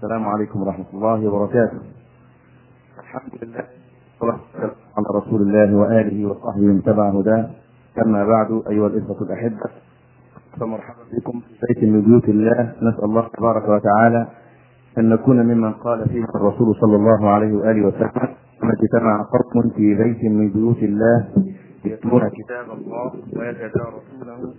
السلام عليكم ورحمة الله وبركاته الحمد لله والسلام على رسول الله وآله وصحبه من تبع هداه أما بعد أيها الإخوة الأحبة فمرحبا بكم في بيت من بيوت الله نسأل الله تبارك وتعالى أن نكون ممن قال فيه الرسول صلى الله عليه وآله وسلم ما اجتمع قوم في بيت من بيوت الله يتلون كتاب الله ويتدارسونه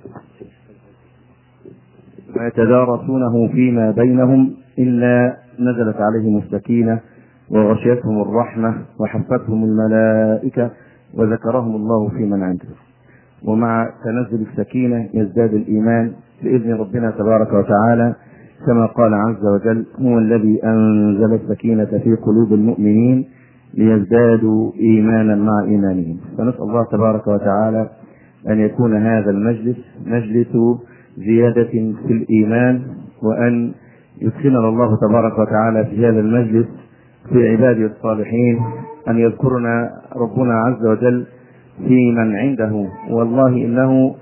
ويتدارسونه فيما بينهم إلا نزلت عليهم السكينة وغشيتهم الرحمة وحفتهم الملائكة وذكرهم الله في من عنده ومع تنزل السكينة يزداد الإيمان بإذن ربنا تبارك وتعالى كما قال عز وجل هو الذي أنزل السكينة في قلوب المؤمنين ليزدادوا إيمانا مع إيمانهم فنسأل الله تبارك وتعالى أن يكون هذا المجلس مجلس زيادة في الإيمان وأن يدخلنا الله تبارك وتعالى في هذا المجلس في عباده الصالحين أن يذكرنا ربنا عز وجل في من عنده والله إنه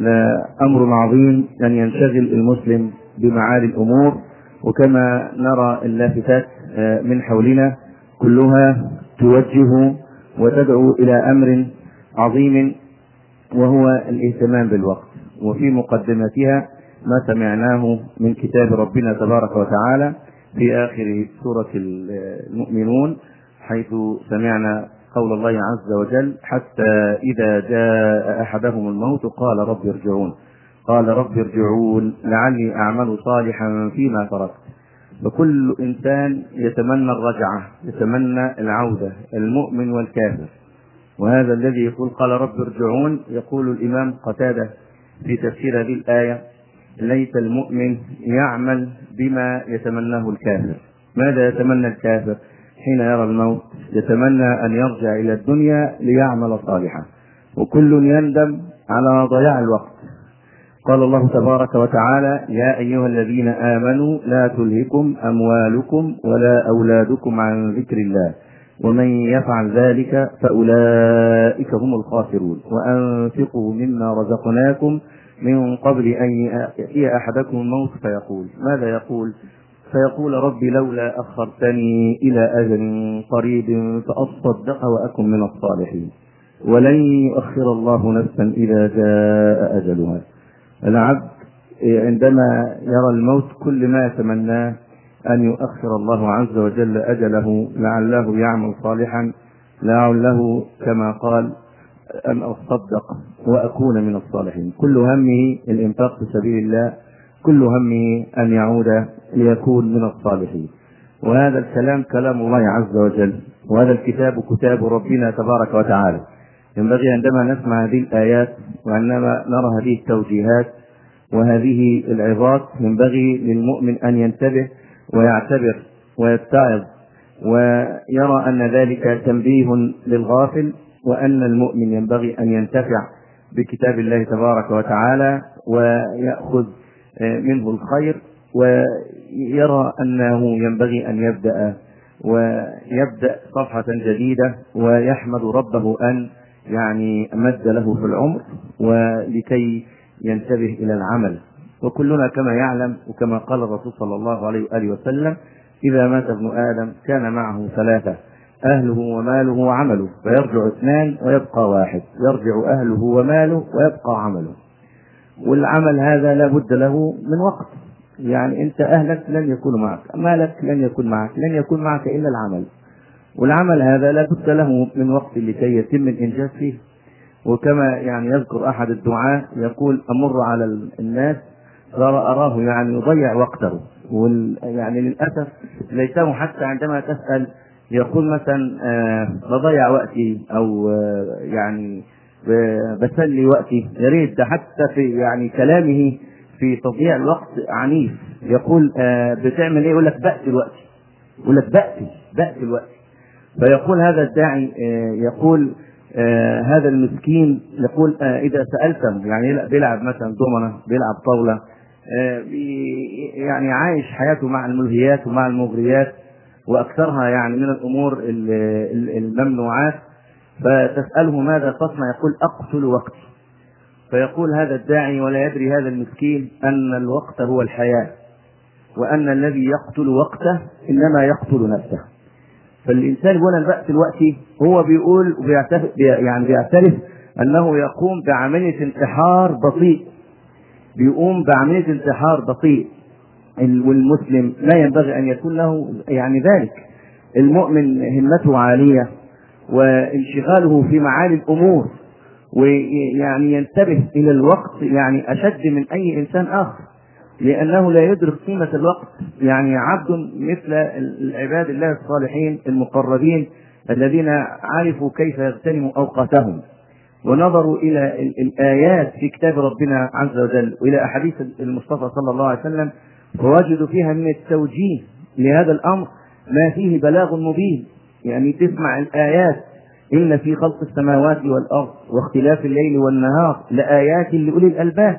لأمر عظيم أن ينشغل المسلم بمعالي الأمور وكما نرى اللافتات من حولنا كلها توجه وتدعو إلى أمر عظيم وهو الاهتمام بالوقت وفي مقدمتها ما سمعناه من كتاب ربنا تبارك وتعالى في آخر سورة المؤمنون حيث سمعنا قول الله عز وجل حتى إذا جاء أحدهم الموت قال رب ارجعون قال رب ارجعون لعلي أعمل صالحا فيما تركت فكل إنسان يتمنى الرجعة يتمنى العودة المؤمن والكافر وهذا الذي يقول قال رب ارجعون يقول الإمام قتادة في تفسير هذه الآية ليت المؤمن يعمل بما يتمناه الكافر ماذا يتمنى الكافر حين يرى الموت يتمنى أن يرجع إلى الدنيا ليعمل صالحا وكل يندم على ضياع الوقت قال الله تبارك وتعالى يا أيها الذين آمنوا لا تلهكم أموالكم ولا أولادكم عن ذكر الله ومن يفعل ذلك فأولئك هم الخاسرون وأنفقوا مما رزقناكم من قبل أن يأتي أحدكم الموت فيقول ماذا يقول فيقول رب لولا أخرتني إلى أجل قريب فأصدق وأكن من الصالحين ولن يؤخر الله نفسا إذا جاء أجلها العبد عندما يرى الموت كل ما يتمناه أن يؤخر الله عز وجل أجله لعله يعمل صالحا لعله كما قال أن أصدق وأكون من الصالحين كل همه الإنفاق في سبيل الله كل همه أن يعود ليكون من الصالحين وهذا الكلام كلام الله عز وجل وهذا الكتاب كتاب ربنا تبارك وتعالى ينبغي عندما نسمع هذه الآيات وعندما نرى هذه التوجيهات وهذه العظات ينبغي للمؤمن أن ينتبه ويعتبر ويتعظ ويرى أن ذلك تنبيه للغافل وأن المؤمن ينبغي أن ينتفع بكتاب الله تبارك وتعالى ويأخذ منه الخير ويرى أنه ينبغي أن يبدأ ويبدأ صفحة جديدة ويحمد ربه أن يعني مد له في العمر ولكي ينتبه إلى العمل وكلنا كما يعلم وكما قال الرسول صلى الله عليه وآله وسلم إذا مات ابن آدم كان معه ثلاثة أهله وماله وعمله فيرجع اثنان ويبقى واحد يرجع أهله وماله ويبقى عمله والعمل هذا لا بد له من وقت يعني أنت أهلك لن يكونوا معك مالك لن يكون معك لن يكون معك إلا العمل والعمل هذا لا بد له من وقت لكي يتم الإنجاز فيه وكما يعني يذكر أحد الدعاة يقول أمر على الناس أراه يعني يضيع وقته وال يعني للأسف ليته حتى عندما تسأل يقول مثلا آه بضيع وقتي أو آه يعني بسلي وقتي يا ريت ده حتى في يعني كلامه في تضييع الوقت عنيف يقول آه بتعمل ايه يقول لك بقتل وقتي يقول لك بقتل بقتل وقتي فيقول هذا الداعي يقول آه هذا المسكين يقول آه اذا سالته يعني بيلعب مثلا دومنه بيلعب طاوله آه يعني عايش حياته مع الملهيات ومع المغريات واكثرها يعني من الامور الممنوعات فتساله ماذا تصنع يقول اقتل وقتي فيقول هذا الداعي ولا يدري هذا المسكين ان الوقت هو الحياه وأن الذي يقتل وقته إنما يقتل نفسه فالإنسان ولا الوقت دلوقتي هو بيقول وبيعترف يعني بيعترف أنه يقوم بعملية انتحار بطيء بيقوم بعملية انتحار بطيء والمسلم لا ينبغي أن يكون له يعني ذلك المؤمن همته عالية وانشغاله في معالي الأمور ويعني ينتبه إلى الوقت يعني أشد من أي إنسان آخر لأنه لا يدرك قيمة الوقت يعني عبد مثل العباد الله الصالحين المقربين الذين عرفوا كيف يغتنموا أوقاتهم ونظروا إلى الآيات في كتاب ربنا عز وجل وإلى أحاديث المصطفى صلى الله عليه وسلم ووجدوا فيها من التوجيه لهذا الأمر ما فيه بلاغ مبين يعني تسمع الآيات إن في خلق السماوات والأرض واختلاف الليل والنهار لآيات لأولي الألباب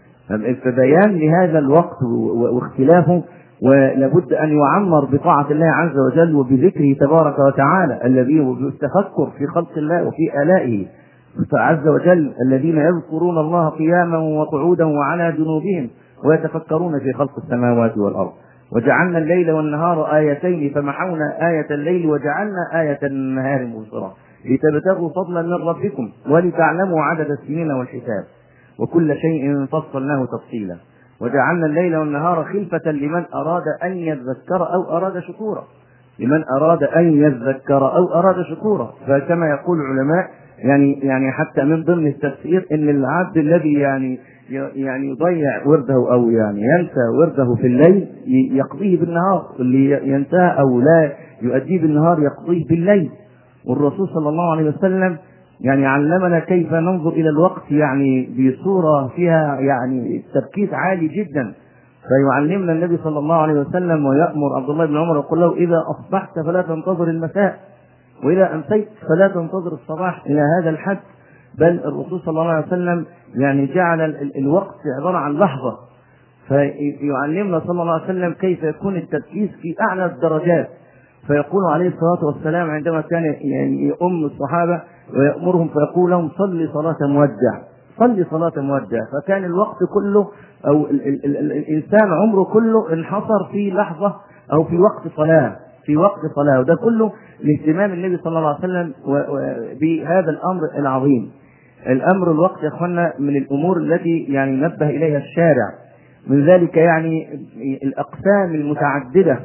فبيان لهذا الوقت واختلافه ولابد أن يعمر بطاعة الله عز وجل وبذكره تبارك وتعالى الذي هو التفكر في خلق الله وفي آلائه عز وجل الذين يذكرون الله قياما وقعودا وعلى جنوبهم ويتفكرون في خلق السماوات والأرض وجعلنا الليل والنهار آيتين فمحونا آية الليل وجعلنا آية النهار مبصرة لتبتغوا فضلا من ربكم ولتعلموا عدد السنين والحساب وكل شيء فصلناه تفصيلا وجعلنا الليل والنهار خلفة لمن أراد أن يذكر أو أراد شكورا لمن أراد أن يذكر أو أراد شكورا فكما يقول العلماء يعني يعني حتى من ضمن التفسير ان العبد الذي يعني يعني يضيع ورده او يعني ينسى ورده في الليل يقضيه بالنهار اللي ينساه او لا يؤديه بالنهار يقضيه بالليل والرسول صلى الله عليه وسلم يعني علمنا كيف ننظر الى الوقت يعني بصوره فيها يعني تركيز عالي جدا فيعلمنا النبي صلى الله عليه وسلم ويامر عبد الله بن عمر يقول له اذا اصبحت فلا تنتظر المساء واذا امسيت فلا تنتظر الصباح الى هذا الحد بل الرسول صلى الله عليه وسلم يعني جعل الوقت عباره عن لحظه فيعلمنا صلى الله عليه وسلم كيف يكون التركيز في اعلى الدرجات فيقول عليه الصلاه والسلام عندما كان يعني يؤم الصحابه ويأمرهم فيقول لهم صلي صلاة مودع صلي صلاة مودع فكان الوقت كله أو ال ال ال ال الإنسان عمره كله انحصر في لحظة أو في وقت صلاة في وقت صلاة وده كله لاهتمام النبي صلى الله عليه وسلم بهذا الأمر العظيم الأمر الوقت يا أخوانا من الأمور التي يعني نبه إليها الشارع من ذلك يعني الأقسام المتعددة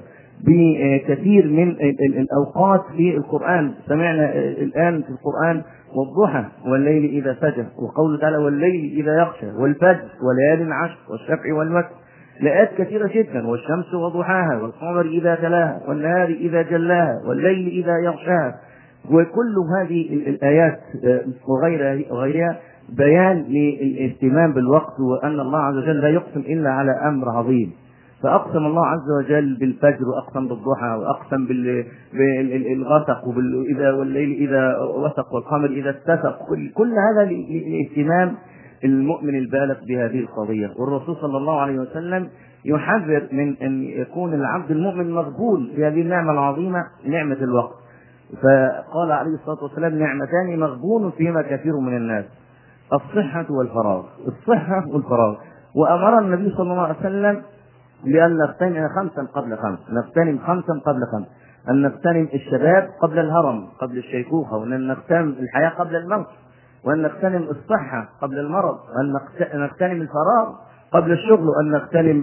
بكثير من الاوقات في القران سمعنا الان في القران والضحى والليل اذا سجى وقوله تعالى والليل اذا يغشى والفجر وليال عشر والشفع والوتر لآيات كثيرة جدا والشمس وضحاها والقمر إذا تلاها والنهار إذا جلاها والليل إذا يغشاها وكل هذه الآيات وغيرها وغيرها بيان للاهتمام بالوقت وأن الله عز وجل لا يقسم إلا على أمر عظيم فأقسم الله عز وجل بالفجر وأقسم بالضحى وأقسم بالغسق وإذا والليل إذا وسق والقمر إذا اتسق كل, كل هذا لاهتمام المؤمن البالغ بهذه القضية والرسول صلى الله عليه وسلم يحذر من أن يكون العبد المؤمن مغبون في هذه النعمة العظيمة نعمة الوقت فقال عليه الصلاة والسلام نعمتان مغبون فيهما كثير من الناس الصحة والفراغ الصحة والفراغ وأمر النبي صلى الله عليه وسلم بأن نغتنم خمسا قبل خمس نغتنم خمسا قبل خمس أن نغتنم الشباب قبل الهرم قبل الشيخوخة وأن نغتنم الحياة قبل الموت وأن نغتنم الصحة قبل المرض وأن نغتنم الفراغ قبل الشغل وأن نغتنم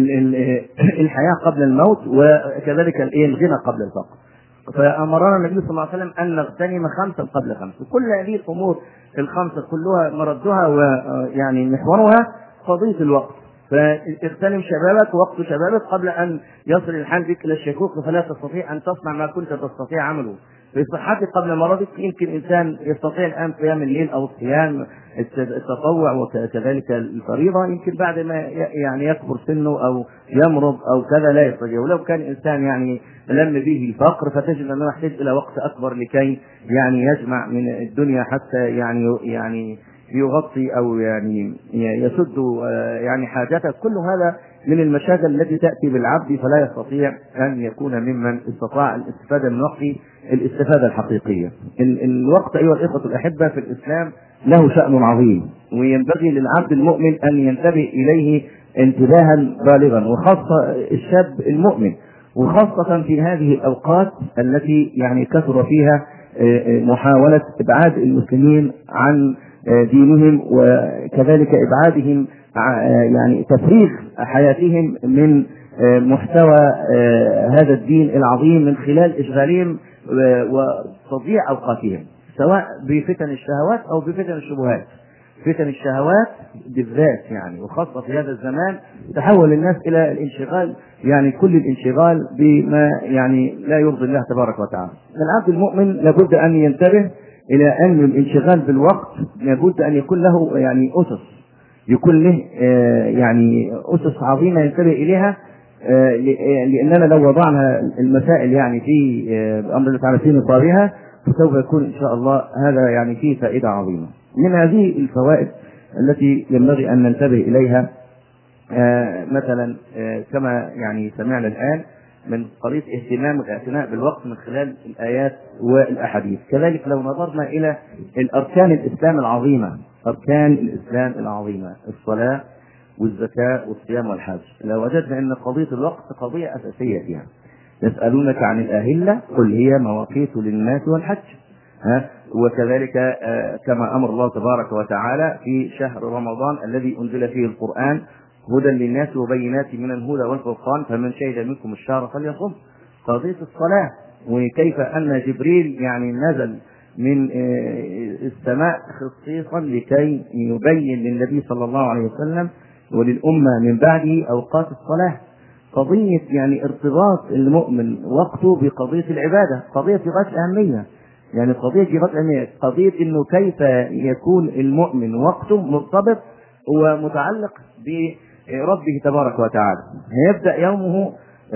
الحياة قبل الموت وكذلك الغنى قبل الفقر فأمرنا النبي صلى الله عليه وسلم أن نغتنم خمسا قبل خمس وكل هذه الأمور الخمسة كلها مردها ويعني محورها قضية الوقت فاغتنم شبابك وقت شبابك قبل ان يصل الحال بك الى الشيخوخه فلا تستطيع ان تصنع ما كنت تستطيع عمله في صحتك قبل مرضك يمكن انسان يستطيع الان قيام الليل او الصيام التطوع وكذلك الفريضه يمكن بعد ما يعني يكبر سنه او يمرض او كذا لا يستطيع ولو كان انسان يعني لم به الفقر فتجد انه يحتاج الى وقت اكبر لكي يعني يجمع من الدنيا حتى يعني يعني يغطي او يعني يسد يعني حاجته كل هذا من المشاكل التي تاتي بالعبد فلا يستطيع ان يكون ممن استطاع الاستفاده من وقته الاستفاده الحقيقيه. الوقت ايها الاخوه الاحبه في الاسلام له شان عظيم وينبغي للعبد المؤمن ان ينتبه اليه انتباها بالغا وخاصة الشاب المؤمن وخاصة في هذه الأوقات التي يعني كثر فيها محاولة إبعاد المسلمين عن دينهم وكذلك إبعادهم يعني تفريغ حياتهم من محتوى هذا الدين العظيم من خلال إشغالهم وتضييع أوقاتهم سواء بفتن الشهوات أو بفتن الشبهات فتن الشهوات بالذات يعني وخاصة في هذا الزمان تحول الناس إلى الانشغال يعني كل الانشغال بما يعني لا يرضي الله تبارك وتعالى. العبد المؤمن لابد أن ينتبه إلى أن الانشغال بالوقت لابد أن يكون له يعني أسس يكون له يعني أسس عظيمة ينتبه إليها لأننا لو وضعنا المسائل يعني في بأمر الله تعالى في نصابها فسوف يكون إن شاء الله هذا يعني فيه فائدة عظيمة. من هذه الفوائد التي ينبغي أن ننتبه إليها آه مثلا آه كما يعني سمعنا الآن من قضية اهتمام الاعتناء بالوقت من خلال الآيات والأحاديث كذلك لو نظرنا إلى الأركان الإسلام العظيمة أركان الإسلام العظيمة الصلاة والزكاة والصيام والحج لو وجدنا أن قضية الوقت قضية أساسية فيها يسألونك عن الأهلة قل هي مواقيت للناس والحج ها وكذلك كما امر الله تبارك وتعالى في شهر رمضان الذي انزل فيه القران هدى للناس وبينات من الهدى والفرقان فمن شهد منكم الشهر فليصم قضيه الصلاه وكيف ان جبريل يعني نزل من السماء خصيصا لكي يبين للنبي صلى الله عليه وسلم وللامه من بعده اوقات الصلاه قضيه يعني ارتباط المؤمن وقته بقضيه العباده قضيه في غايه الاهميه يعني قضية جهاد الأمير قضية أنه كيف يكون المؤمن وقته مرتبط هو متعلق بربه تبارك وتعالى هيبدأ يومه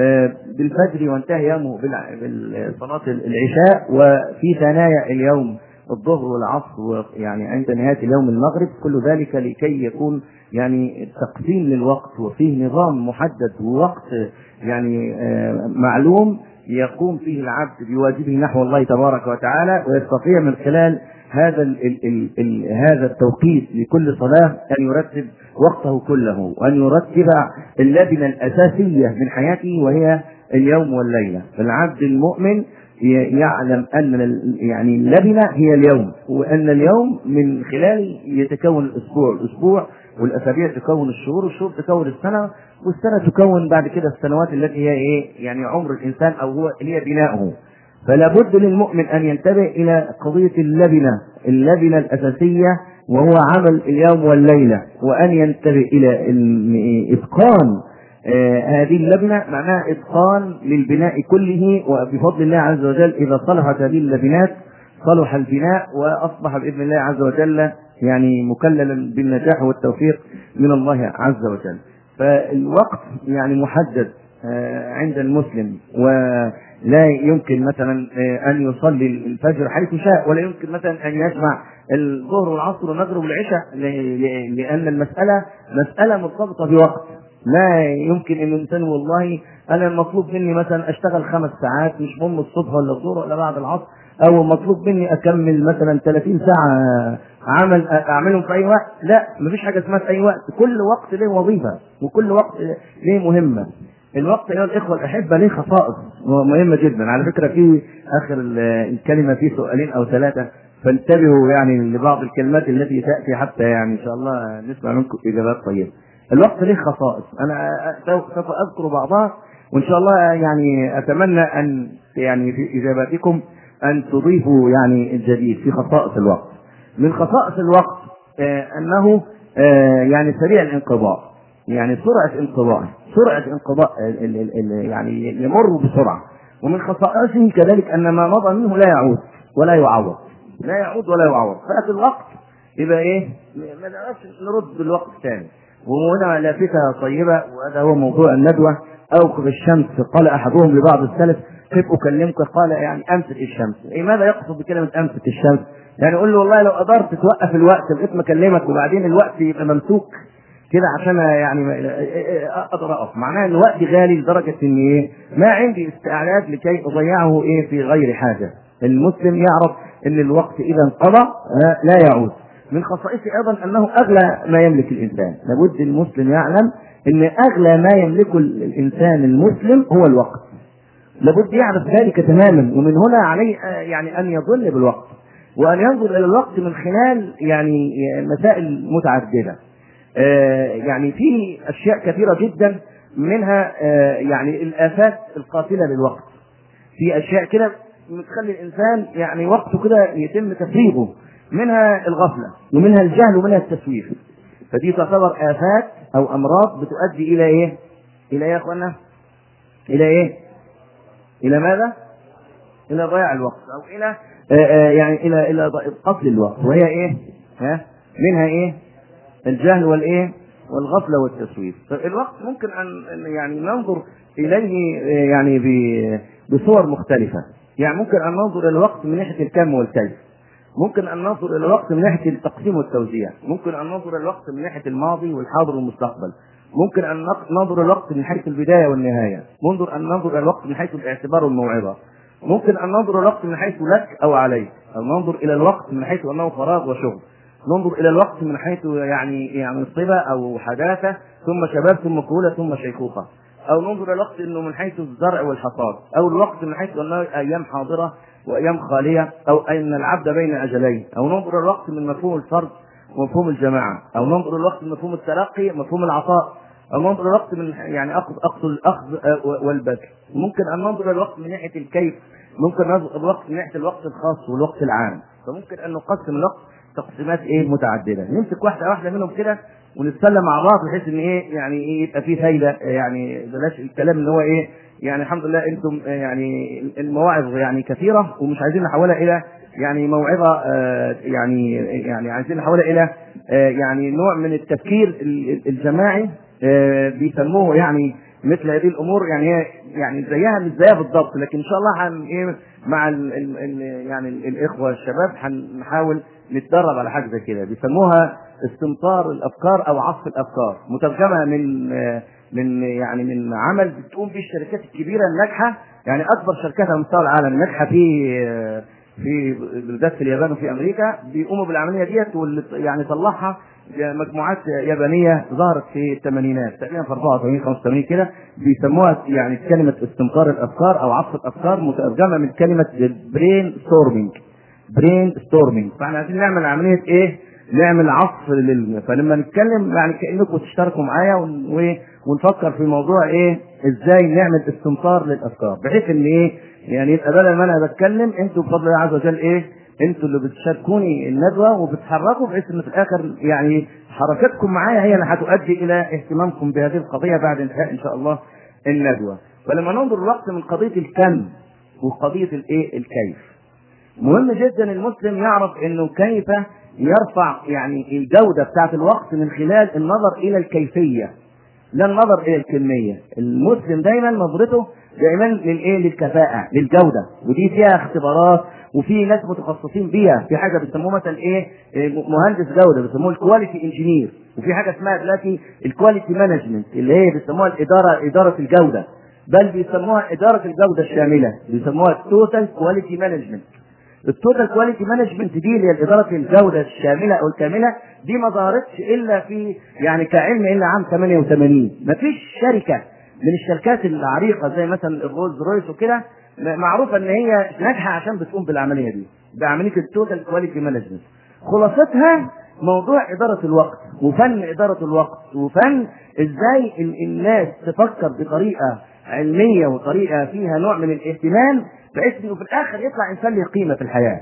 بالفجر وانتهي يومه بصلاة العشاء وفي ثنايا اليوم الظهر والعصر يعني عند نهاية اليوم المغرب كل ذلك لكي يكون يعني تقسيم للوقت وفيه نظام محدد ووقت يعني معلوم يقوم فيه العبد بواجبه نحو الله تبارك وتعالى ويستطيع من خلال هذا ال ال ال ال هذا التوقيت لكل صلاة أن يرتب وقته كله وأن يرتب اللبنة الأساسية من حياته وهي اليوم والليلة فالعبد المؤمن يعلم أن يعني اللبنة هي اليوم وأن اليوم من خلاله يتكون الأسبوع الأسبوع والأسابيع تكون الشهور والشهور تكون السنة والسنة تكون بعد كده السنوات التي هي إيه يعني عمر الإنسان أو هو هي بناؤه فلا بد للمؤمن أن ينتبه إلى قضية اللبنة اللبنة الأساسية وهو عمل اليوم والليلة وأن ينتبه إلى إتقان آه هذه اللبنة معناها إتقان للبناء كله وبفضل الله عز وجل إذا صلحت هذه اللبنات صلح البناء وأصبح بإذن الله عز وجل يعني مكللا بالنجاح والتوفيق من الله عز وجل فالوقت يعني محدد آه عند المسلم ولا يمكن مثلا آه أن يصلي الفجر حيث شاء ولا يمكن مثلا أن يجمع الظهر والعصر والمغرب والعشاء لأن المسألة مسألة مرتبطة بوقت لا يمكن ان الانسان والله انا المطلوب مني مثلا اشتغل خمس ساعات مش مهم الصبح ولا الظهر ولا بعد العصر او مطلوب مني اكمل مثلا 30 ساعه عمل اعملهم في اي وقت لا مفيش حاجه اسمها في اي وقت كل وقت له وظيفه وكل وقت له مهمه الوقت ايها الاخوه الاحبه ليه خصائص مهمه جدا على فكره في اخر الكلمه في سؤالين او ثلاثه فانتبهوا يعني لبعض الكلمات التي تاتي حتى يعني ان شاء الله نسمع منكم اجابات طيبه الوقت له خصائص انا سوف اذكر بعضها وان شاء الله يعني اتمنى ان يعني في اجاباتكم ان تضيفوا يعني الجديد في خصائص الوقت من خصائص الوقت آه انه آه يعني سريع الانقضاء يعني سرعه انقضاء سرعه انقضاء ال ال ال يعني يمر بسرعه ومن خصائصه كذلك ان ما مضى منه لا يعود ولا يعوض لا يعود ولا يعوض فات الوقت يبقى ايه ما نعرفش نرد الوقت ثاني وهنا لافتة طيبة وهذا هو موضوع الندوة أوقف الشمس قال أحدهم لبعض السلف كيف أكلمك قال يعني أمسك الشمس إيه ماذا يقصد بكلمة أمسك الشمس يعني قول له والله لو قدرت توقف الوقت لغاية ما أكلمك وبعدين الوقت يبقى ممسوك كده عشان يعني اقدر اقف معناها ان الوقت غالي لدرجه ان ايه ما عندي استعداد لكي اضيعه ايه في غير حاجه المسلم يعرف ان الوقت اذا انقضى لا يعود من خصائصه ايضا انه اغلى ما يملك الانسان لابد المسلم يعلم ان اغلى ما يملكه الانسان المسلم هو الوقت لابد يعرف ذلك تماما ومن هنا عليه يعني ان يظن بالوقت وان ينظر الى الوقت من خلال يعني مسائل متعدده يعني في اشياء كثيره جدا منها يعني الافات القاتله للوقت في اشياء كده بتخلي الانسان يعني وقته كده يتم تفريغه منها الغفله ومنها الجهل ومنها التسويف فدي تعتبر افات او امراض بتؤدي الى ايه؟ الى ايه يا اخوانا؟ الى ايه؟ الى ماذا؟ الى ضياع الوقت او الى آآ آآ يعني الى الى قتل الوقت وهي ايه؟ ها؟ منها ايه؟ الجهل والايه؟ والغفله والتسويف فالوقت ممكن ان يعني ننظر اليه يعني بصور مختلفه يعني ممكن ان ننظر الى الوقت من ناحيه الكم والكيف ممكن ان ننظر الى الوقت من ناحيه التقسيم والتوزيع ممكن ان ننظر الى الوقت من ناحيه الماضي والحاضر والمستقبل ممكن ان ننظر الوقت من حيث البدايه والنهايه منظر ان ننظر الى الوقت من حيث الاعتبار والموعظه ممكن ان ننظر الوقت من حيث لك او عليك او ننظر الى الوقت من حيث انه فراغ وشغل ننظر الى الوقت من حيث يعني يعني صبا او حداثه ثم شباب ثم كهوله ثم شيخوخه او ننظر الى الوقت انه من حيث الزرع والحصاد او الوقت من حيث انه ايام حاضره وايام خاليه او ان العبد بين اجلين او ننظر الوقت من مفهوم الفرد ومفهوم الجماعه او ننظر الوقت من مفهوم التلقي مفهوم العطاء او ننظر الوقت من يعني اخذ اقصد الاخذ والبذل ممكن ان ننظر الوقت من ناحيه الكيف ممكن ننظر الوقت من ناحيه الوقت الخاص والوقت العام فممكن ان نقسم الوقت تقسيمات ايه متعدده نمسك واحده واحده منهم كده ونتسلم مع بعض بحيث ان ايه يعني ايه يبقى في فايده يعني بلاش الكلام ان هو ايه يعني الحمد لله انتم يعني المواعظ يعني كثيره ومش عايزين نحولها الى يعني موعظه آه يعني يعني عايزين نحولها الى آه يعني نوع من التفكير الجماعي آه بيسموه يعني مثل هذه الامور يعني هي يعني زيها مش زيها بالضبط لكن ان شاء الله هن ايه مع ال ال ال يعني الاخوه الشباب هنحاول نتدرب على حاجه زي كده بيسموها استمطار الافكار او عصف الافكار مترجمه من من يعني من عمل بتقوم به الشركات الكبيره الناجحه يعني اكبر شركات على مستوى العالم ناجحه في في بالذات في اليابان وفي امريكا بيقوموا بالعمليه ديت واللي يعني طلعها مجموعات يابانيه ظهرت في الثمانينات تقريبا في 84 85 كده بيسموها يعني كلمه استمطار الافكار او عصف الافكار مترجمه من كلمه برين ستورمينج برين ستورمينج فاحنا عايزين نعمل عمليه ايه؟ نعمل عصف لل... فلما نتكلم يعني كانكم تشتركوا معايا ون... ونفكر في موضوع ايه ازاي نعمل استمطار للافكار بحيث ان ايه يعني يبقى بدل ما انا بتكلم انتوا بفضل الله عز وجل ايه انتوا اللي بتشاركوني الندوه وبتحركوا بحيث ان في الاخر يعني حركتكم معايا هي اللي هتؤدي الى اهتمامكم بهذه القضيه بعد انتهاء ان شاء الله الندوه فلما ننظر الوقت من قضيه الكم وقضيه الايه الكيف مهم جدا المسلم يعرف انه كيف يرفع يعني الجودة بتاعت الوقت من خلال النظر إلى الكيفية لا النظر إلى الكمية المسلم دايما نظرته دايما للإيه للكفاءة للجودة ودي فيها اختبارات وفي ناس متخصصين بيها في حاجة بيسموه مثلا إيه مهندس جودة بيسموه الكواليتي انجينير وفي حاجة اسمها دلوقتي الكواليتي مانجمنت اللي هي بيسموها الإدارة إدارة الجودة بل بيسموها إدارة الجودة الشاملة بيسموها التوتال كواليتي مانجمنت التوتال كواليتي مانجمنت دي اللي هي اداره الجوده الشامله او الكامله دي ما ظهرتش الا في يعني كعلم الا عام 88 ما فيش شركه من الشركات العريقه زي مثلا الرولز رويس وكده معروفه ان هي ناجحه عشان بتقوم بالعمليه دي بعمليه التوتال كواليتي مانجمنت خلاصتها موضوع إدارة الوقت وفن إدارة الوقت وفن إزاي الناس تفكر بطريقة علمية وطريقة فيها نوع من الاهتمام بحيث انه في الاخر يطلع انسان له قيمه في الحياه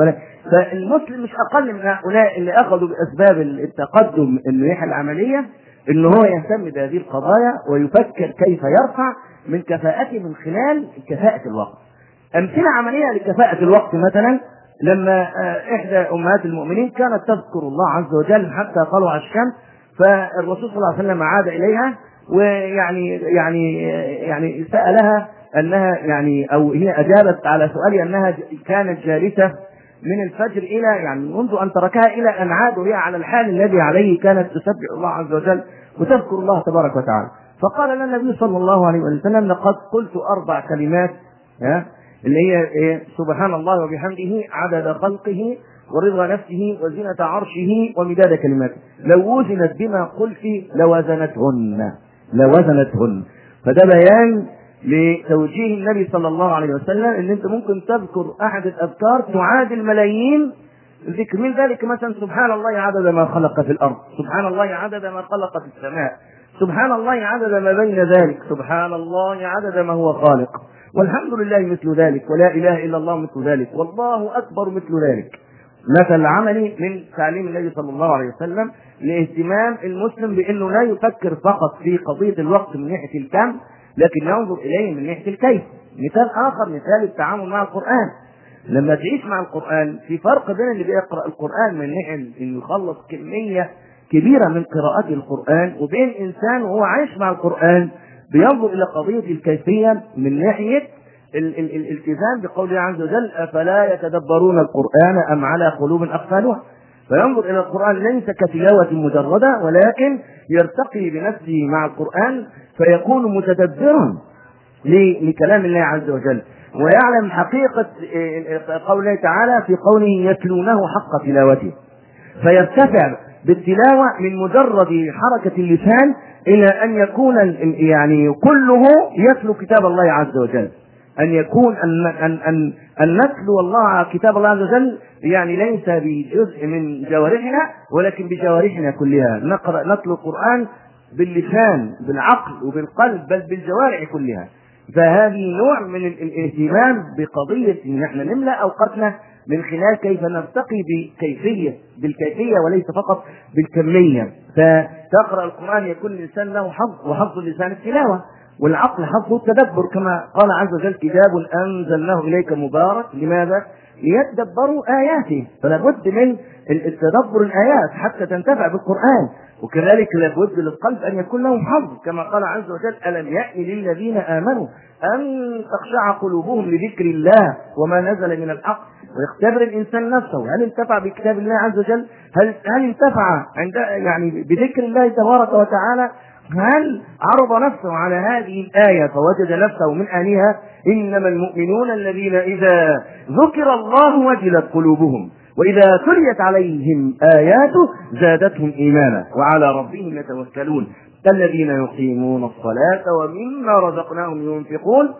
فالمسلم مش اقل من هؤلاء اللي اخذوا باسباب التقدم من الناحيه العمليه ان هو يهتم بهذه القضايا ويفكر كيف يرفع من كفاءته من خلال كفاءه الوقت. امثله عمليه لكفاءه الوقت مثلا لما احدى امهات المؤمنين كانت تذكر الله عز وجل حتى طلع الشمس فالرسول صلى الله عليه وسلم عاد اليها ويعني يعني يعني سالها انها يعني او هي اجابت على سؤالي انها كانت جالسه من الفجر الى يعني منذ ان تركها الى ان عاد وهي على الحال الذي عليه كانت تسبح الله عز وجل وتذكر الله تبارك وتعالى فقال لنا النبي صلى الله عليه وسلم لقد قلت اربع كلمات ها اللي هي إيه سبحان الله وبحمده عدد خلقه ورضا نفسه وزنة عرشه ومداد كلماته لو وزنت بما قلت لوزنتهن لوزنتهن فده بيان لتوجيه النبي صلى الله عليه وسلم ان انت ممكن تذكر احد الاذكار تعادل ملايين ذكر من ذلك مثلا سبحان الله عدد ما خلق في الارض سبحان الله عدد ما خلق في السماء سبحان الله عدد ما بين ذلك سبحان الله عدد ما هو خالق والحمد لله مثل ذلك ولا اله الا الله مثل ذلك والله اكبر مثل ذلك مثل عملي من تعليم النبي صلى الله عليه وسلم لاهتمام المسلم بانه لا يفكر فقط في قضيه الوقت من ناحيه الكم لكن ينظر اليه من ناحيه الكيف مثال اخر مثال التعامل مع القران لما تعيش مع القران في فرق بين اللي بيقرا القران من ناحيه انه يخلص كميه كبيره من قراءات القران وبين انسان وهو عايش مع القران بينظر الى قضيه الكيفيه من ناحيه ال- ال- الالتزام بقوله عز وجل افلا يتدبرون القران ام على قلوب اقفالها فينظر الى القران ليس كتلاوه مجرده ولكن يرتقي بنفسه مع القران فيكون متدبرا ل- لكلام الله عز وجل ويعلم حقيقه إيه، قوله تعالى في قوله يتلونه حق تلاوته فيرتفع بالتلاوه من مجرد حركه اللسان الى ان يكون ال- يعني كله يتلو كتاب الله عز وجل ان يكون ان ان ان, أن نتلو الله كتاب الله عز وجل يعني ليس بجزء من جوارحنا ولكن بجوارحنا كلها نقرا نتلو القران باللسان بالعقل وبالقلب بل بالجوارح كلها فهذه نوع من ال- الاهتمام بقضيه ان احنا نملا اوقاتنا من خلال كيف نرتقي بكيفيه بالكيفيه وليس فقط بالكميه فتقرا القران يكون الانسان له حظ وحظ اللسان التلاوه والعقل حظه التدبر كما قال عز وجل كتاب انزلناه اليك مبارك لماذا؟ ليتدبروا اياته فلا بد من التدبر الايات حتى تنتفع بالقران وكذلك لابد للقلب ان يكون له حظ كما قال عز وجل الم يأن للذين امنوا ان تخشع قلوبهم لذكر الله وما نزل من الحق ويختبر الانسان نفسه هل انتفع بكتاب الله عز وجل؟ هل هل انتفع عند يعني بذكر الله تبارك وتعالى؟ هل عرض نفسه على هذه الآية فوجد نفسه من آلهة إنما المؤمنون الذين إذا ذكر الله وجلت قلوبهم وإذا تليت عليهم آياته زادتهم إيمانا وعلى ربهم يتوكلون الذين يقيمون الصلاة ومما رزقناهم ينفقون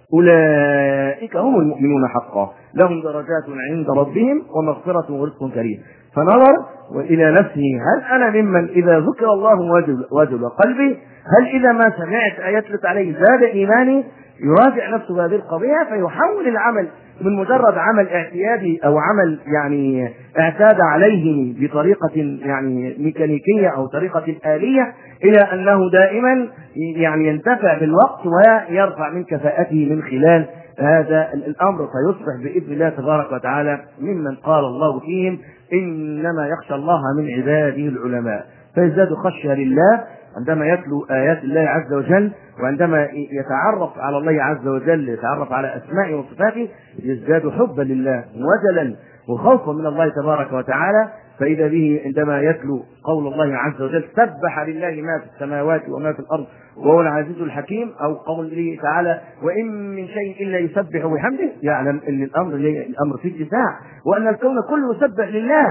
أولئك هم المؤمنون حقا لهم درجات عند ربهم ومغفرة ورزق كريم فنظر وإلى نفسه هل أنا ممن إذا ذكر الله وجل, وجل قلبي هل إذا ما سمعت آيات عليه زاد إيماني يراجع نفسه هذه القضية فيحول العمل من مجرد عمل اعتيادي أو عمل يعني اعتاد عليه بطريقة يعني ميكانيكية أو طريقة آلية إلى أنه دائما يعني ينتفع بالوقت ويرفع من كفاءته من خلال هذا الأمر فيصبح بإذن الله تبارك وتعالى ممن قال الله فيهم إنما يخشى الله من عباده العلماء فيزداد خشية لله عندما يتلو آيات الله عز وجل وعندما يتعرف على الله عز وجل يتعرف على أسمائه وصفاته يزداد حبا لله وجلا وخوفا من الله تبارك وتعالى فإذا به عندما يتلو قول الله عز وجل سبح لله ما في السماوات وما في الأرض وهو العزيز الحكيم أو قوله تعالى وإن من شيء إلا يسبح بحمده يعلم أن الأمر الأمر في اتساع وأن الكون كله يسبح لله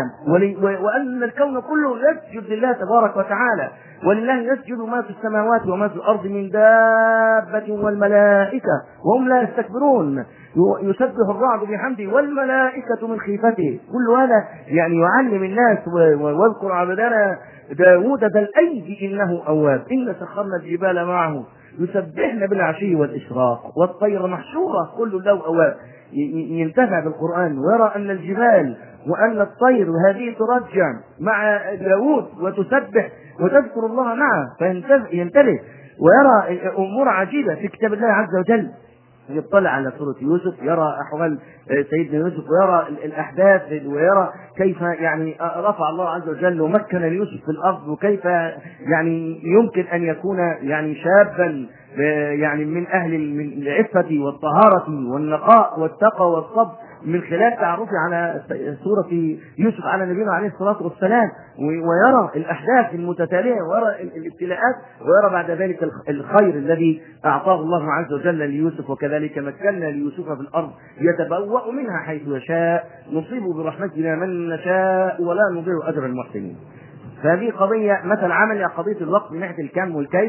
وأن الكون كله يسجد لله تبارك وتعالى ولله يسجد ما في السماوات وما في الأرض من دابة والملائكة وهم لا يستكبرون يسبح الرعد بحمده والملائكة من خيفته كل هذا يعني يعلم الناس واذكر عبدنا داود ذا الأيدي إنه أواب إن سخرنا الجبال معه يسبحن بالعشي والإشراق والطير محشورة كل له أواب ينتفع بالقرآن ويرى أن الجبال وأن الطير هذه ترجع مع داود وتسبح وتذكر الله معه فينتبه ويرى أمور عجيبة في كتاب الله عز وجل يطلع على سورة يوسف يرى أحوال سيدنا يوسف ويرى الأحداث ويرى كيف يعني رفع الله عز وجل ومكن يوسف في الأرض وكيف يعني يمكن أن يكون يعني شابا يعني من أهل العفة والطهارة والنقاء والتقى والصبر من خلال تعرفه على سورة يوسف على نبينا عليه الصلاة والسلام ويرى الأحداث المتتالية ويرى الابتلاءات ويرى بعد ذلك الخير الذي أعطاه الله عز وجل ليوسف وكذلك مكنا ليوسف في الأرض يتبوأ منها حيث يشاء نصيب برحمتنا من نشاء ولا نضيع أجر المحسنين فهذه قضية مثل عملي قضية الوقت من ناحية الكم والكيف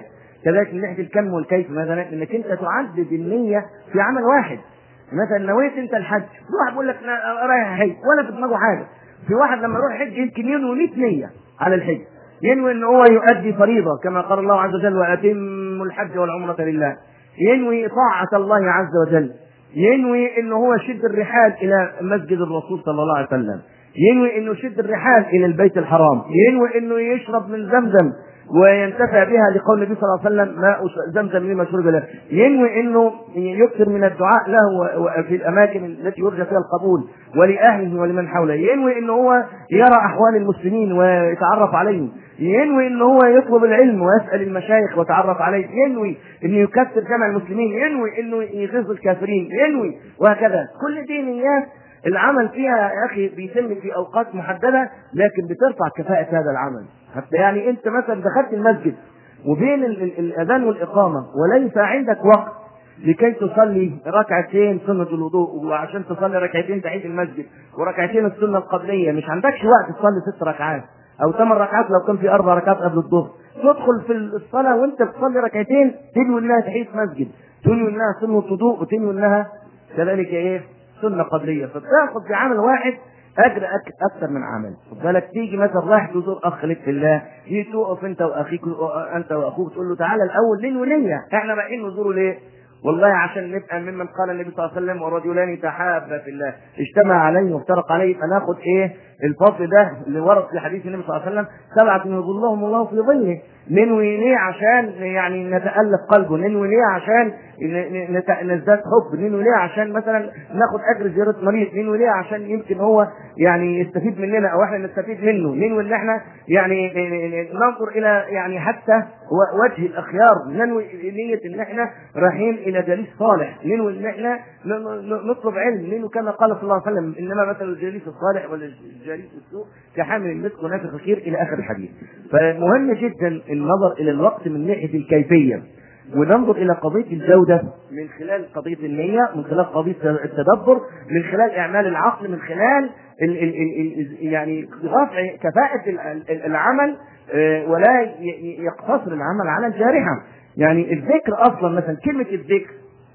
كذلك من ناحيه الكم والكيف مثلا انك انت تعدد النيه في عمل واحد مثلا نويت انت الحج في واحد بيقول لك أنا رايح حج ولا في دماغه حاجه في واحد لما يروح يحج يمكن ينوي 100 نيه على الحج ينوي ان هو يؤدي فريضه كما قال الله عز وجل واتموا الحج والعمره لله ينوي طاعه الله عز وجل ينوي ان هو يشد الرحال الى مسجد الرسول صلى الله عليه وسلم ينوي انه يشد الرحال الى البيت الحرام ينوي انه يشرب من زمزم وينتفع بها لقول النبي صلى الله عليه وسلم ماء زمزم لما شرب له ينوي انه يكثر من الدعاء له في الاماكن التي يرجى فيها القبول ولاهله ولمن حوله ينوي انه هو يرى احوال المسلمين ويتعرف عليهم ينوي ان هو يطلب العلم ويسال المشايخ ويتعرف عليه ينوي انه يكثر جمع المسلمين ينوي انه يغيظ الكافرين ينوي وهكذا كل دي نيات العمل فيها يا اخي بيتم في اوقات محدده لكن بترفع كفاءه هذا العمل حتى يعني انت مثلا دخلت المسجد وبين ال- ال- الاذان والاقامه وليس عندك وقت لكي تصلي ركعتين سنة الوضوء وعشان تصلي ركعتين تحية المسجد وركعتين السنة القبلية مش عندكش وقت تصلي ست ركعات أو ثمان ركعات لو كان في أربع ركعات قبل الظهر تدخل في الصلاة وأنت بتصلي ركعتين تنوي إنها تحية مسجد تنوي إنها سنة وضوء وتنوي إنها كذلك إيه سنة قبلية فتاخد في عمل واحد اجر أك- اكثر من عمل خد بالك تيجي مثلا رايح تزور اخ لك في الله تيجي تقف انت واخيك انت واخوك تقول له تعالى الاول لين وليا احنا رايحين نزوره ليه؟ والله عشان نبقى ممن قال النبي صلى الله عليه وسلم ورجلان تحابا في الله اجتمع عليه وافترق عليه فناخد ايه الفضل ده اللي ورد في حديث النبي صلى الله عليه وسلم سبعة يظلهم الله في ظله ننوي ليه عشان يعني نتألف قلبه ننوي ليه عشان ن- ن- نت- نزداد حب ننوي ليه عشان مثلا ناخد اجر زيارة مريض ننوي ليه عشان يمكن هو يعني يستفيد مننا او احنا نستفيد منه ننوي ان احنا يعني ن- ن- ننظر الى يعني حتى و- وجه الاخيار ننوي نية ان احنا رايحين الى جليس صالح ننوي ان احنا ن- ن- نطلب علم ننوي كما قال صلى الله عليه وسلم انما مثل الجليس الصالح والجليس السوء كحامل المسك ونافخ الخير الى اخر الحديث فمهم جدا النظر الى الوقت من ناحيه الكيفيه وننظر الى قضيه الجوده من خلال قضيه النيه من خلال قضيه التدبر من خلال اعمال العقل من خلال ال ال ال ال يعني رفع كفاءه ال- ال- العمل آه، ولا ي- ي- يقتصر العمل على الجارحه يعني الذكر اصلا مثلا كلمه الذكر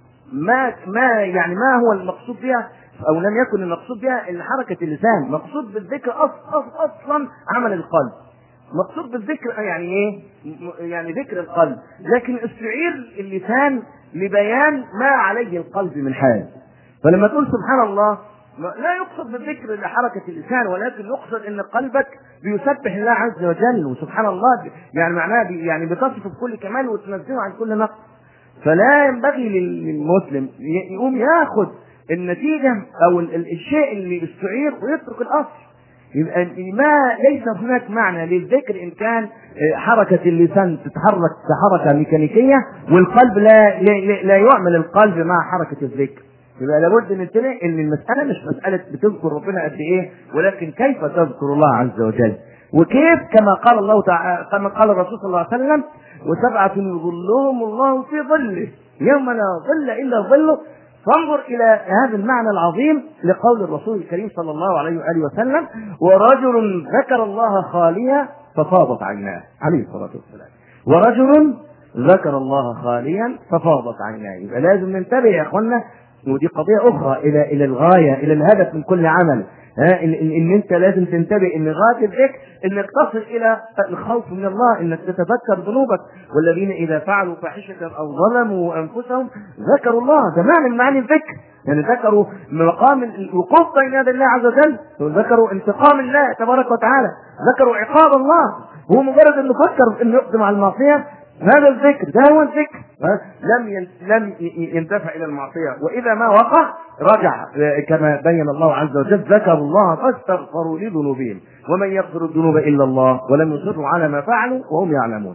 ما ما يعني ما هو المقصود بها او لم يكن المقصود بها ان حركه اللسان مقصود بالذكر أص- أص- اصلا عمل القلب مقصود بالذكر يعني ايه م- يعني ذكر القلب لكن استعير اللسان لبيان ما عليه القلب من حال فلما تقول سبحان الله ما- لا يقصد بالذكر لحركة اللسان ولكن يقصد ان قلبك بيسبح الله عز وجل وسبحان الله يعني معناه بي- يعني بتصفه بكل كمال وتنزهه عن كل نقص فلا ينبغي لل- للمسلم ي- يقوم ياخذ النتيجة او ال- ال- الشيء اللي استعير ويترك الاصل يبقى ما ليس هناك معنى للذكر ان كان آه، حركة اللسان تتحرك كحركة ميكانيكية والقلب لا لا, لا- لا يعمل القلب مع حركة الذكر يبقى لابد ننتبه ان المسألة مش مسألة بتذكر ربنا قد ايه ولكن كيف تذكر الله عز وجل وكيف كما قال الله تعالى كما قال الرسول صلى الله عليه وسلم وسبعة يظلهم الله في ظله يوم لا ظل الا ظله فانظر الى هذا المعنى العظيم لقول الرسول الكريم صلى الله عليه واله وسلم ورجل ذكر الله خاليا ففاضت عيناه عليه الصلاه والسلام ورجل ذكر الله خاليا ففاضت عيناه يبقى لازم ننتبه يا اخوانا ودي قضيه اخرى الى الى الغايه الى الهدف من كل عمل ها ان, إن, إن انت لازم تنتبه ان غايه الذكر انك تصل الى الخوف من الله انك تتذكر ذنوبك والذين اذا فعلوا فاحشه او ظلموا انفسهم ذكروا الله ده معنى من معاني الذكر يعني ذكروا مقام الوقوف بين يدي الله عز وجل ذكروا انتقام الله تبارك وتعالى ذكروا عقاب الله هو مجرد انه فكر انه يقدم على المعصيه هذا الذكر ده هو الذكر ها؟ لم ين- لم ي- يندفع الى المعصيه واذا ما وقع رجع آه، كما بين الله عز وجل ذكروا الله فاستغفروا لذنوبهم ومن يغفر الذنوب الا الله ولم يصروا على ما فعلوا وهم يعلمون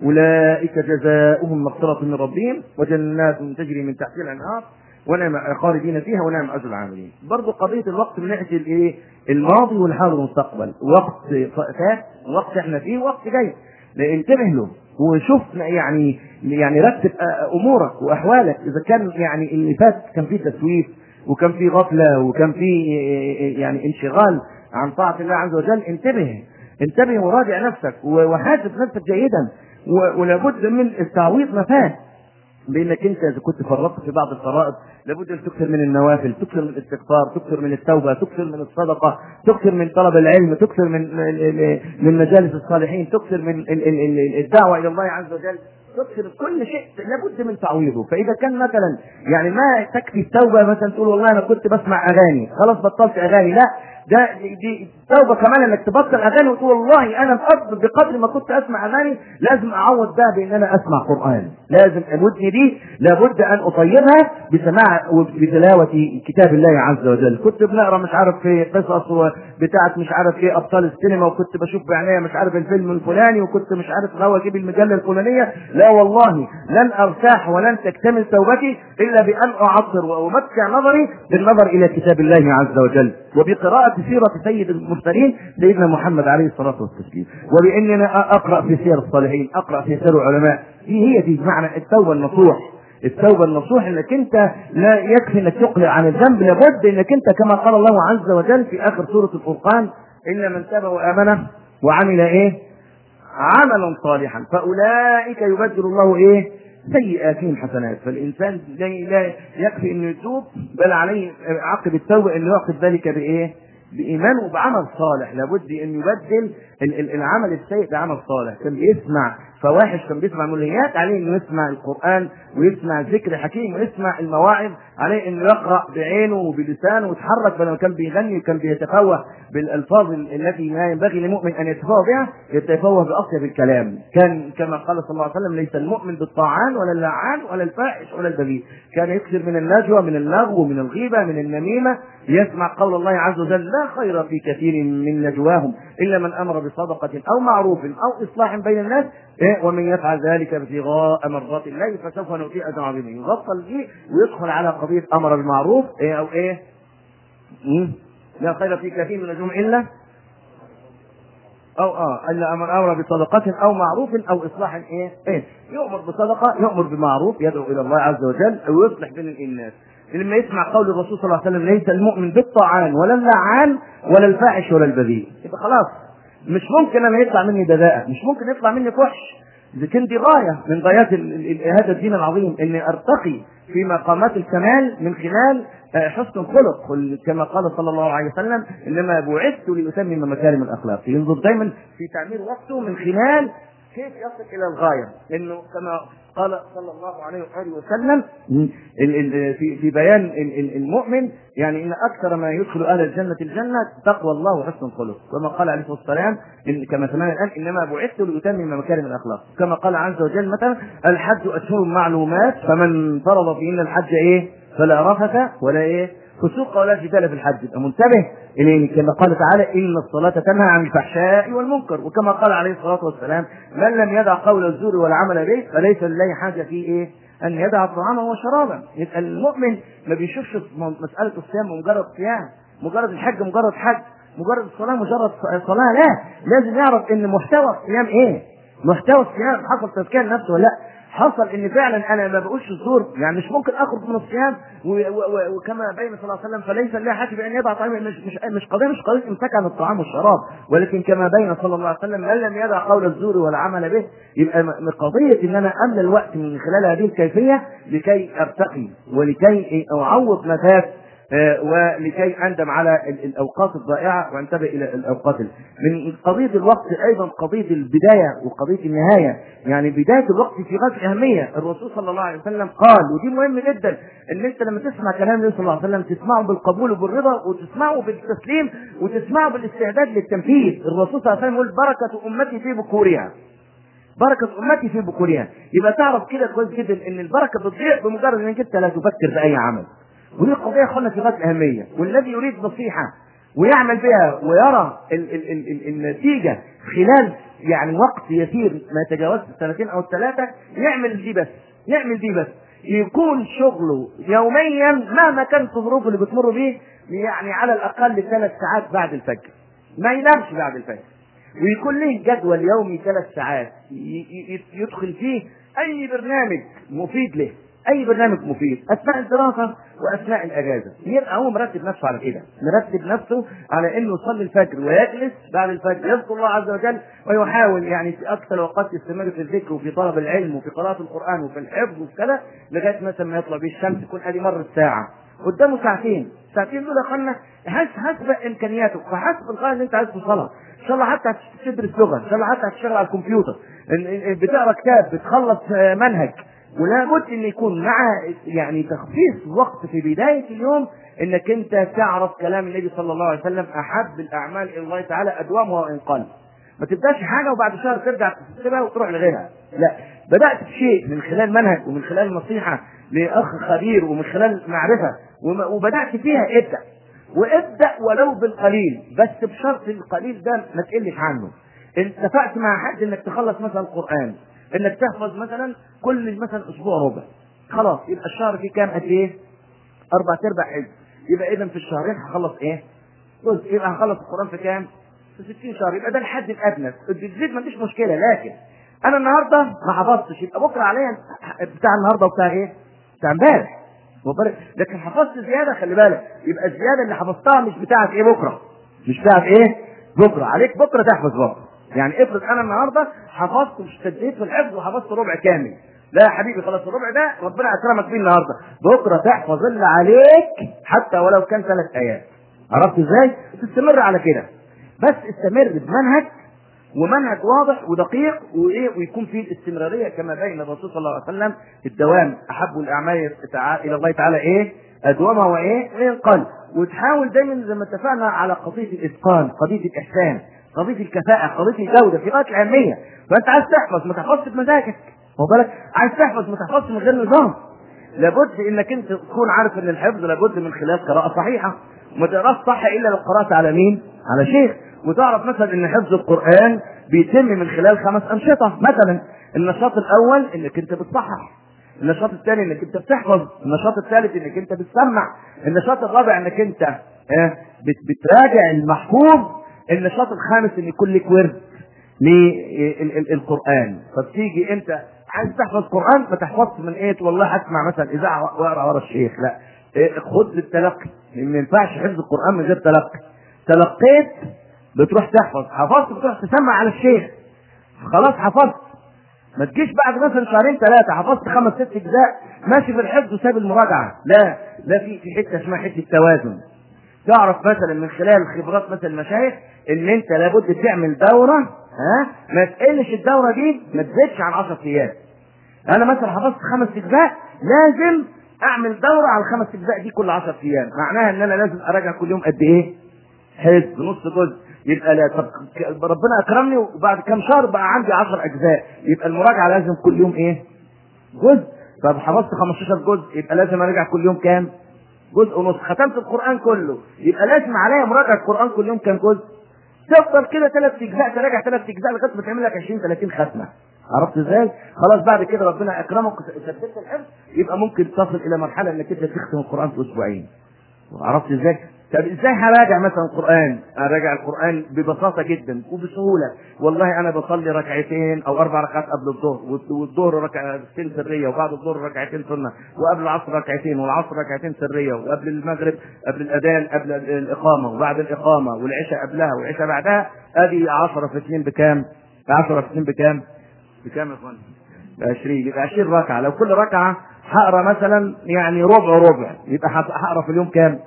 اولئك جزاؤهم مغفره من ربهم وجنات تجري من تحتها الانهار ونعم خالدين فيها ونعم اجر العاملين. برضه قضيه الوقت من ناحيه الايه؟ الماضي والحال والمستقبل، وقت فات وقت احنا فيه وقت جاي. انتبه له وشوف يعني يعني رتب امورك واحوالك اذا كان يعني اللي فات كان فيه تسويف وكان فيه غفله وكان فيه يعني انشغال عن طاعه الله عز وجل انتبه انتبه وراجع نفسك وحاسب نفسك جيدا و- ولابد من التعويض ما فات بانك انت اذا كنت فرطت في بعض الفرائض لابد ان تكثر من النوافل تكثر من الاستغفار تكثر من التوبه تكثر من الصدقه تكثر من طلب العلم تكثر من من مجالس الصالحين تكثر من ال- ال- ال- الدعوه الى الله عز وجل تكثر كل شيء لابد من تعويضه فاذا كان مثلا يعني ما تكفي التوبه مثلا تقول والله انا كنت بسمع اغاني خلاص بطلت اغاني لا ده دي, دي توبه كمان انك تبطل اغاني وتقول والله انا بقدر بقدر ما كنت اسمع اغاني لازم اعوض ده بان انا اسمع قران لازم ودني دي لابد ان اطيبها بسماع وبتلاوه كتاب الله عز وجل كنت بنقرا مش عارف في قصص بتاعه مش عارف ايه ابطال السينما وكنت بشوف بعينيا مش عارف الفيلم الفلاني وكنت مش عارف غاوي اجيب المجله الفلانيه لا والله لن ارتاح ولن تكتمل توبتي الا بان اعطر وامتع نظري بالنظر الى كتاب الله عز وجل وبقراءه سيره سيد المرسلين سيدنا محمد عليه الصلاه والتسليم وباني انا اقرا في سير الصالحين اقرا في سير العلماء دي هي دي معنى التوبه النصوح التوبة النصوح انك انت لا يكفي انك تقلع عن الذنب لابد انك انت كما قال الله عز وجل في اخر سورة الفرقان الا من تاب وامن وعمل ايه عملا صالحا فاولئك يبدل الله ايه سيئاتهم حسنات فالانسان لا لا يكفي انه يتوب بل عليه عقب التوبه انه يعقب ذلك بايه بايمان وبعمل صالح لابد ان يبدل ال- ال- العمل السيء بعمل صالح كان بيسمع فواحش كان بيسمع ملهيات عليه انه يسمع القران ويسمع ذكر حكيم ويسمع المواعظ عليه انه يقرا بعينه وبلسانه ويتحرك بدل ما كان بيغني وكان بيتفوه بالالفاظ ال- التي لا ينبغي لمؤمن ان يتفوه بها يتفوه باطيب الكلام كان كما قال صلى الله عليه وسلم ليس المؤمن بالطاعان ولا اللعان ولا الفاحش ولا البذيء كان يكثر من النجوى من اللغو من الغيبه من النميمه يسمع قول الله عز وجل لا خير في كثير من نجواهم الا من امر بصدقه او معروف او اصلاح بين الناس إيه؟ ومن يفعل ذلك ابتغاء مرضات الله فسوف نؤتيه اجرا عظيما يغفل دي ويدخل على قضيه امر بالمعروف إيه او ايه؟ مم؟ لا خير في كثير من نجوم الا او اه الا امر امر بصدقه او معروف او اصلاح ايه؟ ايه؟ يؤمر بصدقه يؤمر بمعروف يدعو الى الله عز وجل او يصلح بين الناس لما يسمع قول الرسول صلى الله عليه وسلم ليس المؤمن بالطاعان ولا اللعان ولا الفاحش ولا البذيء يبقى خلاص مش ممكن انا يطلع مني بذاءة مش ممكن يطلع مني فحش اذا كان دي غايه من غايات ال- ال- هذا الدين العظيم اني ارتقي في مقامات الكمال من خلال آه، حسن الخلق قل- كما قال صلى الله عليه وسلم انما بعثت لاتمم مكارم الاخلاق ينظر دايما في تعمير وقته من خلال كيف يصل الى الغايه انه كما قال صلى الله عليه واله وسلم ال- ال- في في بيان ال- ال- المؤمن يعني ان اكثر ما يدخل اهل الجنه الجنه تقوى الله وحسن الخلق كما قال عليه الصلاه والسلام إن كما سمعنا الان انما بعثت لاتمم مكارم الاخلاق كما قال عز وجل مثلا الحج اشهر معلومات فمن فرض فيهن الحج ايه فلا رفث ولا ايه فسوق ولا جدال في الحج يبقى منتبه إليه كما قال تعالى إن الصلاة تنهى عن الفحشاء والمنكر وكما قال عليه الصلاة والسلام من لم يدع قول الزور والعمل به فليس لله حاجة في إيه أن يدع طعاما وشرابا يبقى المؤمن ما بيشوفش مسألة الصيام مجرد صيام مجرد الحج مجرد حج مجرد الصلاة مجرد صلاة لا لازم يعرف إن محتوى الصيام إيه محتوى الصيام حصل تزكية لنفسه ولا لا حصل ان فعلا انا ما بقولش الزور يعني مش ممكن اخرج من الصيام و- و- و- وكما بين صلى الله عليه وسلم فليس لله حاجه بان يدع طعام مش مش مش قضيه مش قضيه امساك عن الطعام والشراب ولكن كما بين صلى الله عليه وسلم من لم يدع قول الزور والعمل به يبقى م- م- قضيه ان انا املى الوقت من خلال هذه الكيفيه لكي ارتقي ولكي اعوض ما فات آه، ولكي اندم على ال- الاوقات الضائعه وانتبه الى الاوقات ال- من قضيه الوقت ايضا قضيه البدايه وقضيه النهايه يعني بدايه الوقت في غايه اهميه الرسول صلى الله عليه وسلم قال ودي مهم جدا ان انت لما تسمع كلام النبي صلى الله عليه وسلم تسمعه بالقبول وبالرضا وتسمعه بالتسليم وتسمعه بالاستعداد للتنفيذ الرسول صلى الله عليه وسلم يقول بركه امتي في بكورها بركة أمتي في بكورها يبقى تعرف كده كويس جدا إن البركة بتضيع بمجرد إنك أنت لا تفكر في أي عمل ودي قضية يا اخوانا في غاية الأهمية والذي يريد نصيحة ويعمل بها ويرى ال ال ال ال النتيجة خلال يعني وقت يسير ما يتجاوزش السنتين أو الثلاثة يعمل دي بس يعمل دي بس يكون شغله يوميا مهما كانت الظروف اللي بتمر بيه يعني على الأقل ثلاث ساعات بعد الفجر ما ينامش بعد الفجر ويكون له جدول يومي ثلاث ساعات ي- ي- يدخل فيه اي برنامج مفيد له اي برنامج مفيد اثناء الدراسه واثناء الاجازه يبقى هو مرتب نفسه على كده مرتب نفسه على انه يصلي الفجر ويجلس بعد الفجر يذكر الله عز وجل ويحاول يعني في اكثر الاوقات يستمر في الذكر وفي طلب العلم وفي قراءه القران وفي الحفظ وفي كذا لغايه مثلا ما يطلع به الشمس تكون ادي مرت ساعه قدامه ساعتين ساعتين دول يا اخوانا حسب امكانياتك وحسب الغايه اللي انت عايز توصلها ان شاء الله حتى هتدرس لغه ان شاء الله حتى هتشتغل على الكمبيوتر بتقرا كتاب بتخلص منهج ولا بد ان يكون مع يعني تخصيص وقت في بدايه اليوم انك انت تعرف كلام النبي صلى الله عليه وسلم احب الاعمال الى الله تعالى ادومها وان قل ما تبداش حاجه وبعد شهر ترجع تسيبها وتروح لغيرها لا بدات بشيء من خلال منهج ومن خلال نصيحه لاخ خبير ومن خلال معرفه وبدات فيها ابدا وابدا ولو بالقليل بس بشرط القليل ده ما تقلش عنه اتفقت مع حد انك تخلص مثلا القران انك تحفظ مثلا كل مثلا اسبوع ربع خلاص يبقى الشهر فيه كام قد ايه؟ اربع ارباع حزب يبقى اذا في الشهرين هخلص ايه؟ جزء يبقى هخلص القران في كام؟ في 60 شهر يبقى ده الحد الادنى تزيد ما فيش مشكله لكن انا النهارده ما حفظتش يبقى بكره عليا بتاع النهارده وبتاع ايه؟ بتاع امبارح لكن حفظت زياده خلي بالك يبقى الزياده اللي حفظتها مش بتاعت ايه بكره مش بتاعت ايه بكره عليك بكره تحفظ بكره يعني افرض انا النهارده حفظت واشتديت في الحفظ وحفظت ربع كامل لا يا حبيبي خلاص الربع ده ربنا اكرمك فيه النهارده بكره تحفظ اللي عليك حتى ولو كان ثلاث ايات عرفت ازاي؟ تستمر على كده بس استمر بمنهج ومنهج واضح ودقيق وايه ويكون فيه الاستمراريه كما بين الرسول صلى الله عليه وسلم الدوام احب الاعمال الى الله تعالى ايه؟ ادومها وايه؟ وينقل وتحاول دايما زي ما اتفقنا على قضيه الاتقان، قضيه الاحسان، قضيه الكفاءه، قضيه الجوده في غايه الاهميه، فانت عايز تحفظ ما تحفظش بمزاجك، واخد بالك؟ عايز تحفظ ما تحفظش من غير نظام. لابد انك انت تكون عارف ان الحفظ لابد من خلال قراءه صحيحه، وما تقراش صح الا لو قرات على مين؟ على شيخ، وتعرف مثلا ان حفظ القران بيتم من خلال خمس انشطه مثلا النشاط الاول انك انت بتصحح النشاط الثاني انك انت بتحفظ النشاط الثالث انك انت بتسمع النشاط الرابع انك انت اه بتراجع المحفوظ النشاط الخامس ان يكون لك ورد للقران فبتيجي انت عايز تحفظ قران ما تحفظش من ايه والله هسمع مثلا اذاعه واقرا ورا الشيخ لا إيه خد بالتلقي ما ينفعش حفظ القران من غير تلقي تلقيت بتروح تحفظ حفظت بتروح تسمع على الشيخ خلاص حفظت ما تجيش بعد مثلا شهرين ثلاثة حفظت خمس ست أجزاء ماشي في الحفظ وساب المراجعة لا لا في في حتة اسمها حتة توازن تعرف مثلا من خلال خبرات مثلا المشايخ ان انت لابد تعمل دورة ها ما تقلش الدورة دي ما تزيدش عن 10 ايام انا مثلا حفظت خمس اجزاء لازم اعمل دورة على الخمس اجزاء دي كل 10 ايام معناها ان انا لازم اراجع كل يوم قد ايه حزب نص جزء يبقى لا طب ربنا اكرمني وبعد كام شهر بقى عندي 10 اجزاء يبقى المراجعه لازم كل يوم ايه؟ جزء طب حفظت 15 جزء يبقى لازم اراجع كل يوم كام؟ جزء ونص ختمت القران كله يبقى لازم عليا مراجعه القران كل يوم كام جزء؟ تفضل كده ثلاث اجزاء تراجع ثلاث اجزاء لغايه ما تعمل لك 20 30 ختمه عرفت ازاي؟ خلاص بعد كده ربنا اكرمك وثبتت الحفظ يبقى ممكن تصل الى مرحله انك انت تختم القران في اسبوعين عرفت ازاي؟ طب ازاي هراجع مثلا القران؟ اراجع القران ببساطه جدا وبسهوله، والله انا بصلي ركعتين او اربع ركعات قبل الظهر والظهر ركعتين سريه وبعد الظهر ركعتين سنه وقبل العصر ركعتين والعصر ركعتين سريه وقبل المغرب قبل الاذان قبل الاقامه وبعد الاقامه والعشاء قبلها والعشاء بعدها ادي 10 في 2 بكام؟ 10 في 2 بكام؟ بكام يا اخوان؟ ب 20 يبقى 20 ركعه لو كل ركعه هقرا مثلا يعني ربع ربع يبقى هقرا في اليوم كام؟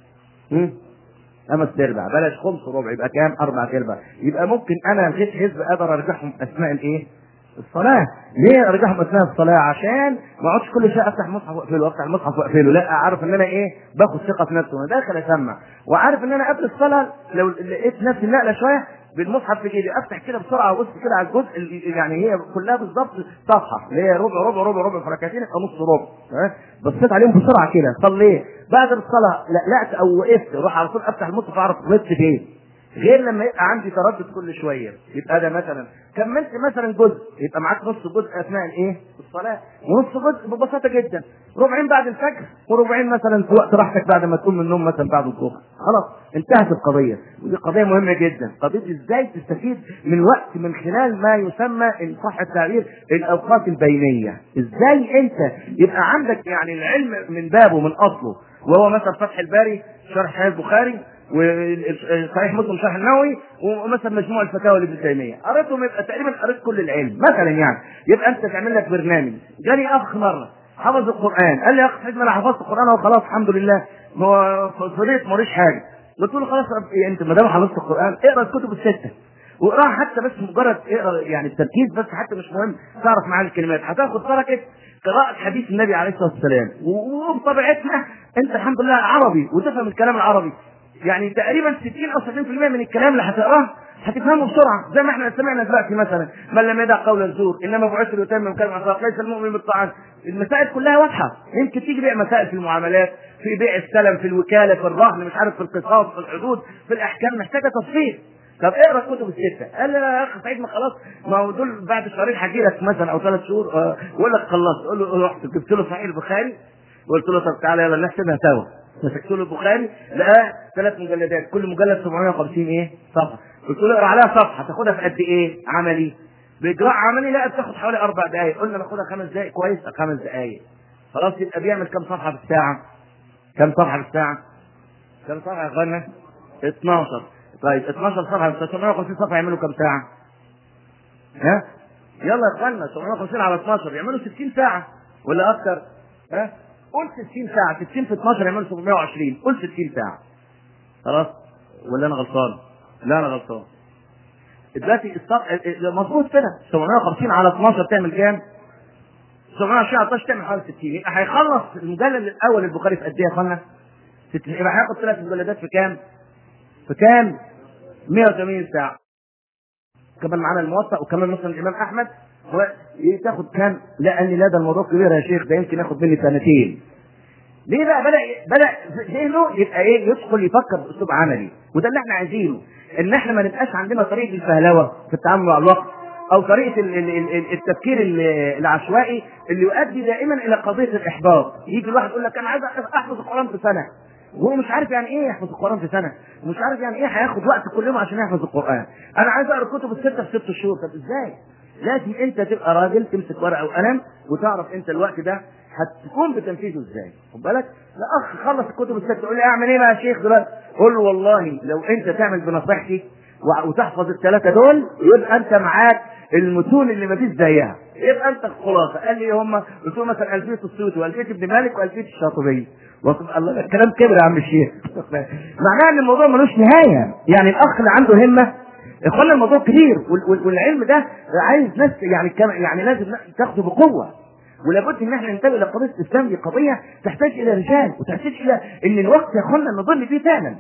خمس ارباع بلاش خمس ربع يبقى كام؟ اربع ارباع يبقى ممكن انا لغيت حزب اقدر ارجعهم اثناء الايه؟ الصلاة، ليه ارجعهم اثناء الصلاة؟ عشان ما اقعدش كل شوية افتح المصحف واقفله وافتح المصحف واقفله، لا اعرف ان انا ايه؟ باخد ثقة في نفسي وانا داخل اسمع، وعارف ان انا قبل الصلاة لو لقيت نفسي نقلة شوية بالمصحف في ايدي افتح كده بسرعه وابص كده على الجزء يعني هي كلها بالظبط صفحه اللي هي ربع ربع ربع ربع في ركعتين او نص ربع بصيت عليهم بسرعه كده صليت بعد الصلاه لقلقت او وقفت اروح على طول افتح المصحف اعرف غلطت فين غير لما يبقى عندي تردد كل شويه يبقى ده مثلا كملت مثلا جزء يبقى معاك نص جزء اثناء الايه؟ الصلاه ونص جزء ببساطه جدا ربعين بعد الفجر وربعين مثلا في وقت راحتك بعد ما تقوم من النوم مثلا بعد الظهر خلاص انتهت القضيه ودي قضيه مهمه جدا قضيه ازاي تستفيد من وقت من خلال ما يسمى ان صح التعبير الاوقات البينيه ازاي انت يبقى عندك يعني العلم من بابه من اصله وهو مثلا فتح الباري شرح صحيح البخاري وصحيح مسلم شرح النووي ومثلا مجموع الفتاوى لابن تيميه قريتهم يبقى تقريبا قريت كل العلم مثلا يعني يبقى انت تعمل لك برنامج جالي اخ مره حفظ القران قال لي يا اخ حزم انا حفظت القران وخلاص الحمد لله هو فضيت ماليش حاجه قلت له خلاص يعني انت ما دام حفظت القران اقرا الكتب السته واقراها حتى بس مجرد اقرا يعني التركيز بس حتى مش مهم تعرف معاني الكلمات هتاخد بركه قراءة حديث النبي عليه الصلاة والسلام وبطبيعتنا انت الحمد لله عربي وتفهم الكلام العربي يعني تقريبا 60 او 70% من الكلام اللي هتقراه هتفهمه بسرعه زي ما احنا سمعنا دلوقتي مثلا من لم يدع قول الزور انما بعثت ليتمم كلمه الاخلاق ليس المؤمن بالطعام المسائل كلها واضحه يمكن تيجي بيع مسائل في المعاملات في بيع السلم في الوكاله في الرهن مش عارف في القصاص في الحدود في الاحكام محتاجه تفصيل طب اقرا الكتب السته قال لي يا اخ سعيد ما خلاص ما هو دول بعد شهرين هجي لك مثلا او ثلاث شهور اه يقول لك خلصت قول له رحت جبت له صحيح البخاري وقلت له طب تعالى يلا نحسبها سوا مسكت له البخاري لقاه ثلاث مجلدات كل مجلد 750 ايه صفحه قلت له اقرا عليها صفحه تاخدها في قد ايه عملي باجراء عملي لا بتاخد حوالي اربع دقائق قلنا ناخدها خمس دقائق كويس خمس دقائق خلاص يبقى بيعمل كم صفحه في الساعه كم صفحه في الساعه كم صفحه يا اخوانا 12 طيب 12 صفحه 750 صفحه يعملوا كم ساعه ها يلا يا اخوانا 750 على 12 يعملوا 60 ساعه ولا اكتر ها قول 60 ساعة 60 في 12 يعملوا 720 قول 60 ساعة خلاص ولا أنا غلطان؟ لا أنا غلطان دلوقتي مظبوط كده 750 على 12 تعمل كام؟ 720 على 12 تعمل حوالي 60 يبقى هيخلص المجلد الأول البخاري في قد إيه يا اخوانا؟ 60 يبقى هياخد ثلاث مجلدات في كام؟ في كام؟ 180 ساعة كمان معانا الموطأ وكمان مثلا الإمام أحمد تاخد كام؟ لا قال لي لا ده الموضوع كبير يا شيخ ده يمكن ياخد مني سنتين. ليه بقى بدا بدا ذهنه يبقى ايه يدخل يفكر باسلوب عملي وده اللي احنا عايزينه ان احنا ما نبقاش عندنا طريقه الفهلوه في التعامل مع الوقت او طريقه التفكير العشوائي اللي يؤدي دائما الى قضيه الاحباط يجي الواحد يقول لك انا عايز احفظ القران في سنه وهو مش عارف يعني ايه يحفظ القران في سنه ومش عارف يعني ايه هياخد وقت كل يوم عشان يحفظ القران انا عايز اقرا الكتب السته في ست شهور طب ازاي لازم انت تبقى راجل تمسك ورقه وقلم وتعرف انت الوقت ده هتقوم بتنفيذه ازاي خد بالك لا اخ خلص الكتب السته تقول لي اعمل ايه بقى يا شيخ دلوقتي قول له والله لو انت تعمل بنصيحتي وتحفظ الثلاثه دول يبقى انت معاك المتون اللي ما فيش زيها يبقى انت الخلاصه قال لي هم قلت له مثلا الفيه السيوطي والفيه ابن مالك والفيه الشاطبي الله الكلام كبر يا عم الشيخ معناها ان الموضوع ملوش نهايه يعني الاخ اللي عنده همه اخوانا الموضوع كبير والعلم ده عايز ناس يعني يعني لازم تاخده بقوه ولابد ان احنا ننتبه لقضيه الاسلام دي قضيه تحتاج الى رجال وتحتاج الى ان الوقت يا اخوانا نظل فيه فعلا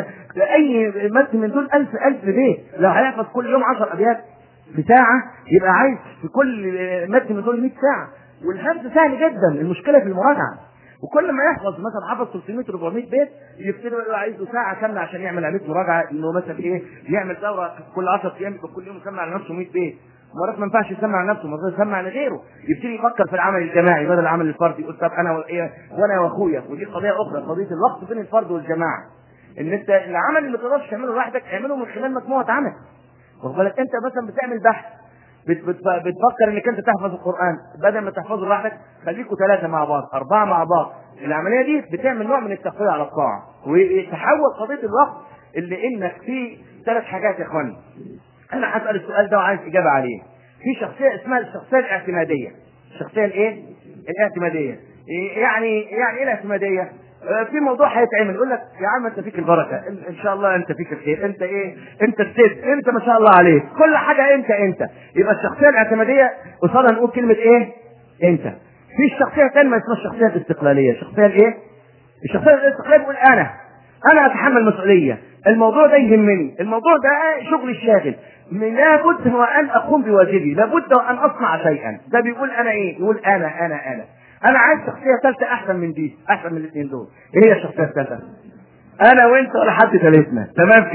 اي مد من دول ألف ألف بيت لو هيحفظ كل يوم 10 ابيات في ساعه يبقى عايز في كل مد من دول 100 ساعه والحفظ سهل جدا المشكله في المراجعه وكل ما يحفظ مثلا حفظ 300 400 بيت يبتدي يبقى عايز له ساعه كامله عشان يعمل عمليه مراجعه انه مثلا ايه يعمل دوره كل 10 ايام يبقى كل يوم يسمع لنفسه 100 بيت مرات ما ينفعش يسمع لنفسه مرات يسمع لغيره يبتدي يفكر في العمل الجماعي بدل العمل الفردي يقول طب انا وايه وانا واخويا ودي قضيه اخرى قضيه الوقت بين الفرد والجماعه ان انت العمل اللي ما تقدرش تعمله لوحدك اعمله من خلال مجموعه عمل واخد بالك انت مثلا بتعمل بحث بت بت بتفكر انك انت تحفظ القران بدل ما تحفظه لوحدك خليكوا ثلاثه مع بعض اربعه مع بعض العمليه دي بتعمل نوع من التقويه على الطاعه ويتحول قضيه الوقت اللي انك في ثلاث حاجات يا اخواني انا هسال السؤال ده وعايز اجابه عليه في شخصيه اسمها الشخصيه الاعتماديه الشخصيه الايه الاعتماديه يعني يعني ايه الاعتماديه في موضوع هيتعمل يقول لك يا عم انت فيك البركه ان شاء الله انت فيك الخير انت ايه انت السيد انت ما شاء الله عليك كل حاجه انت انت يبقى الشخصيه الاعتماديه قصادها نقول كلمه ايه انت في الشخصيه الثانيه اسمها الشخصيه الاستقلاليه الشخصيه الايه الشخصيه الاستقلاليه بيقول انا انا اتحمل مسؤوليه الموضوع ده يهمني الموضوع ده شغلي الشاغل لابد هو ان اقوم بواجبي لابد وان اصنع شيئا ده بيقول انا ايه يقول انا انا انا انا عايز شخصيه ثالثه احسن من دي احسن من الاثنين دول ايه هي الشخصيه الثالثه انا وانت ولا حد ثالثنا تمام كده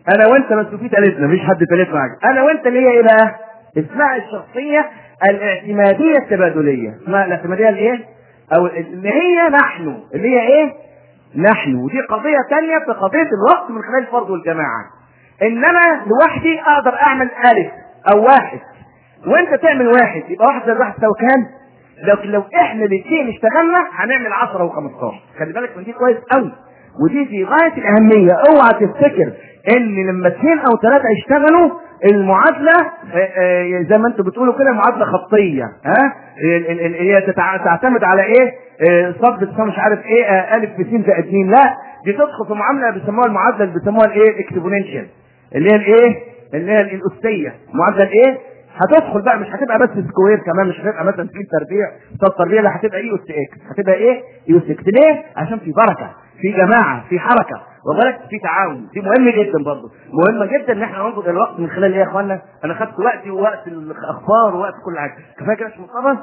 انا وانت بس في ثالثنا مفيش حد ثالث معاك انا وانت اللي هي ايه بقى اسمها الشخصيه الاعتماديه التبادليه اسمها الاعتماديه الايه او اللي هي نحن اللي هي ايه نحن ودي قضيه ثانيه في قضيه الوقت من خلال الفرد والجماعه انما لوحدي اقدر اعمل الف او واحد وانت تعمل واحد يبقى واحد زائد واحد تساوي كام لكن لو احنا الاثنين اشتغلنا هنعمل 10 و15 خلي بالك من دي كويس قوي ودي في غايه الاهميه اوعى تفتكر ان لما اثنين او ثلاثه يشتغلوا المعادله آه، آه، زي ما انتم بتقولوا كده معادله خطيه ها ال- ال- ال- هي تتع- تعتمد على ايه آه، صاد بتساوي مش عارف ايه آه، الف في س زائد 2 لا دي تدخل في معامله بيسموها المعادله اللي بيسموها الايه اكسبوننشال اللي هي الايه اللي هي الاسيه معادله الايه هتدخل بقى مش هتبقى بس سكوير كمان مش هتبقى مثلا في تربيع صاد تربيع لا هتبقى اي اس اكس هتبقى ايه اي اس اكس ليه عشان في بركه في جماعه في حركه وبالك في تعاون دي مهم جدا برضه مهمه جدا ان احنا ننظر الوقت من خلال ايه يا اخوانا انا خدت وقتي ووقت الاخبار ووقت كل حاجه كفايه كده مش مصطفى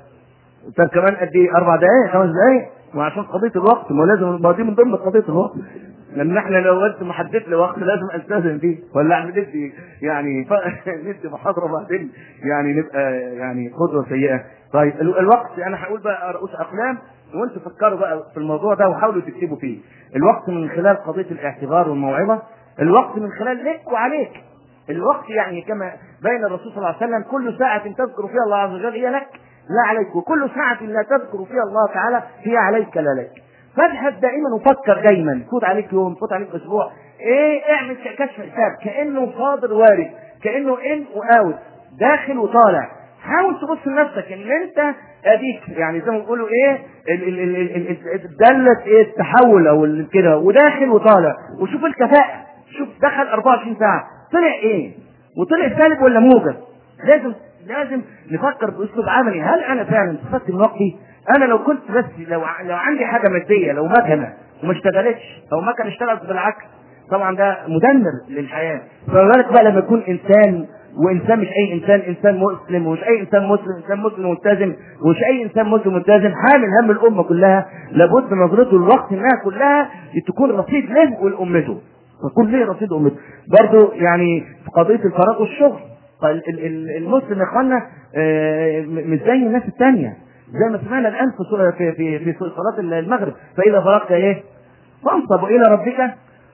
طب كمان قد ايه اربع دقائق خمس دقائق وعشان قضيه الوقت ما هو لازم ما دي من ضمن قضيه الوقت لان احنا لو انت محدد لي وقت لازم التزم فيه ولا اعمل ندي يعني ف... ندي محاضره بعدين يعني نبقى يعني قدوه سيئه طيب ال- الوقت انا هقول بقى رؤوس اقلام وانتوا فكروا بقى في الموضوع ده وحاولوا تكتبوا فيه الوقت من خلال قضيه الاعتبار والموعظه الوقت من خلال لك وعليك الوقت يعني كما بين الرسول صلى الله عليه وسلم كل ساعة تذكر فيها الله عز وجل هي لك لا عليك وكل ساعة لا تذكر فيها الله تعالى هي عليك لا لك فابحث دائما وفكر دايما فوت عليك يوم فوت عليك اسبوع ايه اعمل كشف حساب كانه صادر وارد كانه ان واوت داخل وطالع حاول تبص لنفسك ان انت اديك يعني زي ما بيقولوا ايه ال- ال- ال- ال- ال- دلت ايه التحول او ال- كده وداخل وطالع وشوف الكفاءة شوف دخل 24 ساعة طلع ايه وطلع سالب ولا موجب لازم لازم نفكر باسلوب عملي هل انا فعلا استفدت من وقتي انا لو كنت بس لو ع- لو عندي حاجه ماديه لو مكنه وما اشتغلتش او مكنه اشتغلت بالعكس طبعا ده مدمر للحياه فما بالك بقى لما يكون انسان وانسان مش اي انسان انسان مسلم ومش اي انسان مسلم انسان مسلم ملتزم ومش اي انسان مسلم ملتزم حامل هم الامه كلها لابد نظرته الوقت انها كلها تكون رصيد له ولامته فكل ليه رصيد امته برضه يعني في قضيه الفراغ والشغل فال- ال- ال- المسلم يا اخوانا آه، م- مش زي الناس الثانيه زي ما سمعنا الان في سورة- في في, في صلاه المغرب فاذا فرغت ايه؟ فانصب الى ربك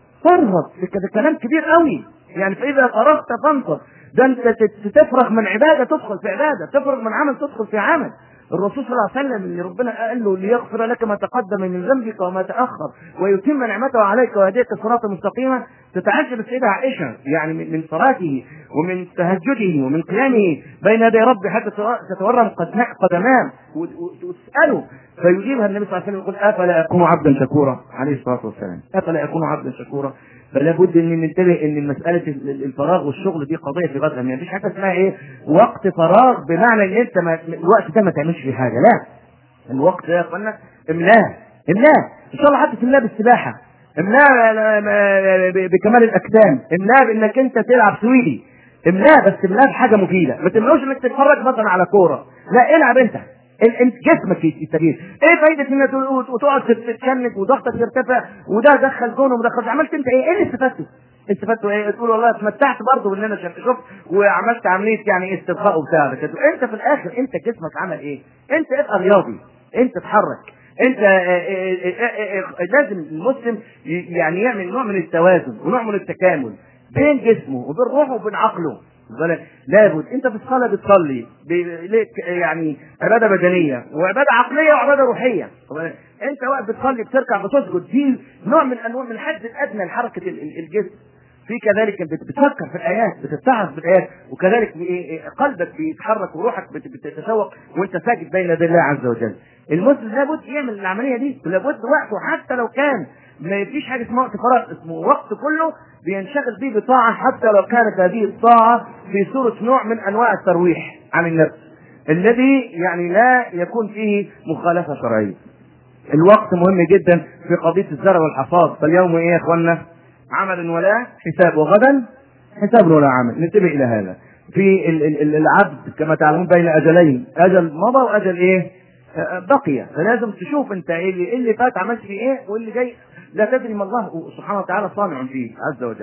فرغ ده كلام كبير قوي يعني فاذا فرغت فانصب ده انت تت- تفرغ من عباده تدخل في عباده تفرغ من عمل تدخل في عمل الرسول صلى الله عليه وسلم اللي ربنا قال له ليغفر لك ما تقدم من ذنبك وما تاخر ويتم نعمته عليك ويهديك صراطا مستقيما تتعجب السيده عائشه يعني من من صلاته ومن تهجده ومن قيامه بين يدي ربه حتى تتورم قدم- قدماه و- و- وتساله فيجيبها النبي صلى الله عليه وسلم يقول افلا اكون عبدا شكورا عليه الصلاه والسلام افلا اكون عبدا شكورا فلا بد ان ننتبه ان مساله ال- ال- الفراغ والشغل دي قضيه في غايه ما فيش حاجه اسمها ايه وقت فراغ بمعنى ان انت ما الوقت ده ما تعملش فيه حاجه لا الوقت ده يا اخوانا املاه املاه ان شاء الله حتى تملاه بالسباحه املاه ل- ل- ب- بكمال الاجسام املاه بانك انت تلعب سويدي املاه بس املاه بحاجه مفيده ما تملوش انك تتفرج مثلا على كوره لا العب انت ال- انت جسمك يستفيد ايه فايده انك تقول- وتقعد تتشنج وضغطك يرتفع وده دخل جون وما دخلش عملت انت ايه ايه اللي استفدته استفدتوا ايه؟ تقول والله اتمتعت برضه بان انا شفت شفت وعملت عمليه يعني استرخاء وبتاع ده كده. انت في الاخر انت جسمك عمل ايه؟ انت ابقى رياضي انت اتحرك انت آه، آه، آه، آه، آه، لازم المسلم ي- يعني يعمل نوع من التوازن ونوع من التكامل بين جسمه وبين روحه وبين عقله بالك؟ لابد انت في الصلاه بتصلي ب- ليك يعني عباده بدنيه وعباده عقليه وعباده روحيه بالك؟ انت واقف بتصلي بتركع بتسجد دي نوع من انواع من الحد الادنى لحركه ال- ال- الجسم في كذلك بت- بتفكر في الايات بتتعظ بالايات وكذلك بي- إيه قلبك بيتحرك وروحك بت- بتتشوق وانت ساجد بين يدي الله عز وجل المسلم لابد يعمل العمليه دي لابد وقته حتى لو كان ما فيش حاجه اسمها وقت فراغ اسمه وقت كله بينشغل به بطاعه حتى لو كانت هذه الطاعه في صوره نوع من انواع الترويح عن النفس الذي يعني لا يكون فيه مخالفه شرعيه الوقت مهم جدا في قضيه الزرع والحصاد فاليوم ايه يا اخوانا عمل ولا حساب وغدا حساب ولا عمل ننتبه الى هذا في ال- ال- ال- العبد كما تعلمون بين اجلين اجل مضى واجل ايه آه، بقي فلازم تشوف انت ايه اللي, إيه اللي فات عملت فيه ايه واللي جاي لا تدري ما الله سبحانه وتعالى صانع فيه عز وجل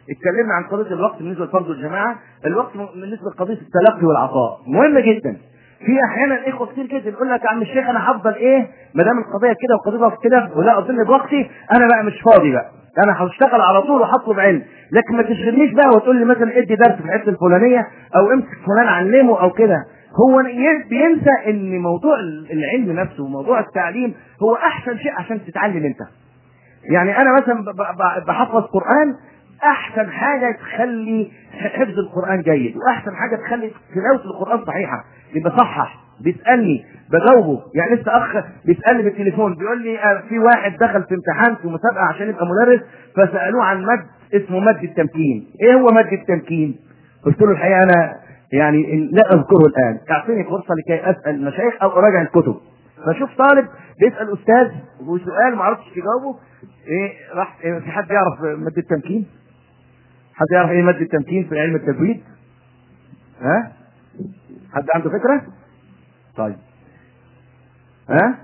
اتكلمنا عن قضيه الوقت بالنسبه لفرض الجماعه الوقت بالنسبه لقضيه التلقي والعطاء مهم جدا في احيانا اخوه كتير كده يقول لك يا عم الشيخ انا هفضل ايه ما دام القضيه كده والقضيه كده ولا اظن بوقتي انا بقى مش فاضي بقى انا هشتغل على طول وهطلب علم لكن ما تشغلنيش بقى وتقول لي مثلا ادي درس في الحته الفلانيه او امسك فلان علمه او كده هو بينسى ان موضوع العلم نفسه وموضوع التعليم هو احسن شيء عشان تتعلم انت يعني انا مثلا بحفظ قران احسن حاجه تخلي حفظ القران جيد واحسن حاجه تخلي تلاوه القران صحيحه يبقى صحح بيسالني بجاوبه يعني لسه اخ بيسالني بالتليفون بيقول لي آه في واحد دخل في امتحان في مسابقه عشان يبقى مدرس فسالوه عن مد اسمه مد التمكين ايه هو مد التمكين قلت له الحقيقه انا يعني لا اذكره الان اعطيني فرصه لكي اسال المشايخ او اراجع الكتب فشوف طالب بيسال استاذ وسؤال ما عرفتش يجاوبه ايه راح إيه في حد يعرف مد التمكين حد يعرف ايه مد التمكين في علم التجويد ها حد عنده فكره طيب ها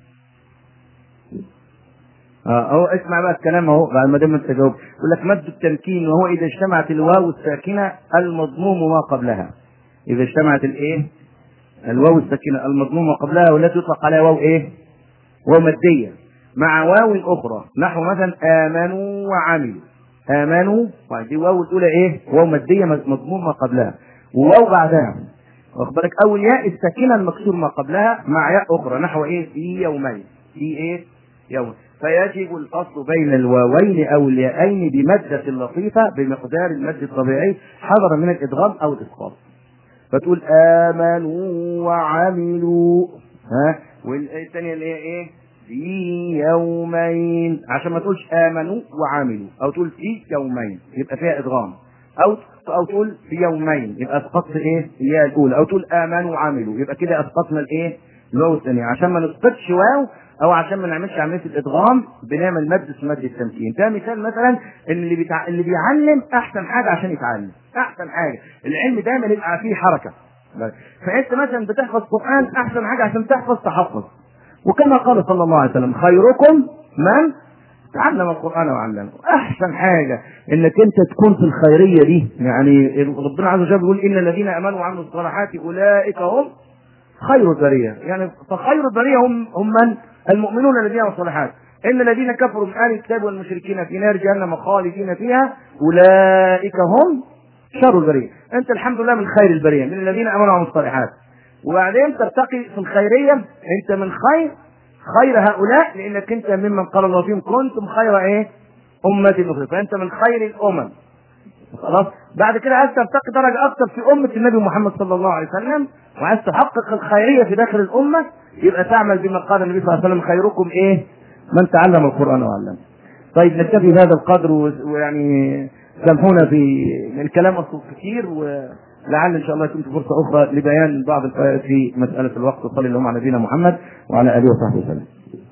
اه اهو اسمع بقى الكلام اهو بعد ما دام انت جاوب يقول لك مد التمكين وهو اذا اجتمعت الواو الساكنه المضموم ما قبلها اذا اجتمعت الايه الواو الساكنه المضموم ما قبلها والتي يطلق عليها واو ايه واو ماديه مع واو اخرى نحو مثلا امنوا وعملوا امنوا دي واو الاولى ايه واو ماديه مضموم ما قبلها وواو بعدها واخد بالك او الياء الساكنه المكسور ما قبلها مع ياء اخرى نحو ايه في يومين في ايه يوم فيجب الفصل بين الواوين او الياءين بمادة لطيفة بمقدار المد الطبيعي حذرا من الادغام او الاسقاط فتقول امنوا وعملوا ها والثانية اللي هي ايه في يومين عشان ما تقولش امنوا وعملوا او تقول في يومين يبقى فيها ادغام او او تقول في يومين يبقى اسقطت ايه الياء الاولى او تقول امنوا وعملوا يبقى كده اسقطنا الايه الواو الثانيه عشان ما نسقطش واو او عشان ما نعملش عمليه الادغام بنعمل مد اسمه مد التمكين ده مثال مثلا اللي بتاع اللي بيعلم احسن حاجه عشان يتعلم احسن حاجه العلم دايما يبقى فيه حركه فانت مثلا بتحفظ قران احسن حاجه عشان تحفظ تحفظ وكما قال صلى الله عليه وسلم خيركم من تعلم القران وعلمه احسن حاجه انك انت تكون في الخيريه دي يعني ربنا عز وجل بيقول ان الذين امنوا وعملوا الصالحات اولئك هم خير البريه يعني فخير البريه هم هم من المؤمنون الذين عملوا الصالحات ان الذين كفروا من اهل الكتاب والمشركين في نار جهنم خالدين فيها اولئك هم شر البريه انت الحمد لله من خير البريه من الذين امنوا وعملوا الصالحات وبعدين ترتقي في الخيريه انت من خير خير هؤلاء لانك انت ممن قال الله فيهم كنتم خير ايه امه اخرى فانت من خير الامم خلاص بعد كده عايز ترتقي درجه اكثر في امه النبي محمد صلى الله عليه وسلم وعايز تحقق الخيريه في داخل الامه يبقى تعمل بما قال النبي صلى الله عليه وسلم خيركم ايه من تعلم القران وعلمه طيب نكتفي بهذا القدر ويعني سامحونا في الكلام اصلا كثير ولعل ان شاء الله يكون في فرصه اخرى لبيان بعض الفوائد في مساله الوقت وصلي اللهم على نبينا محمد وعلى اله وصحبه وسلم.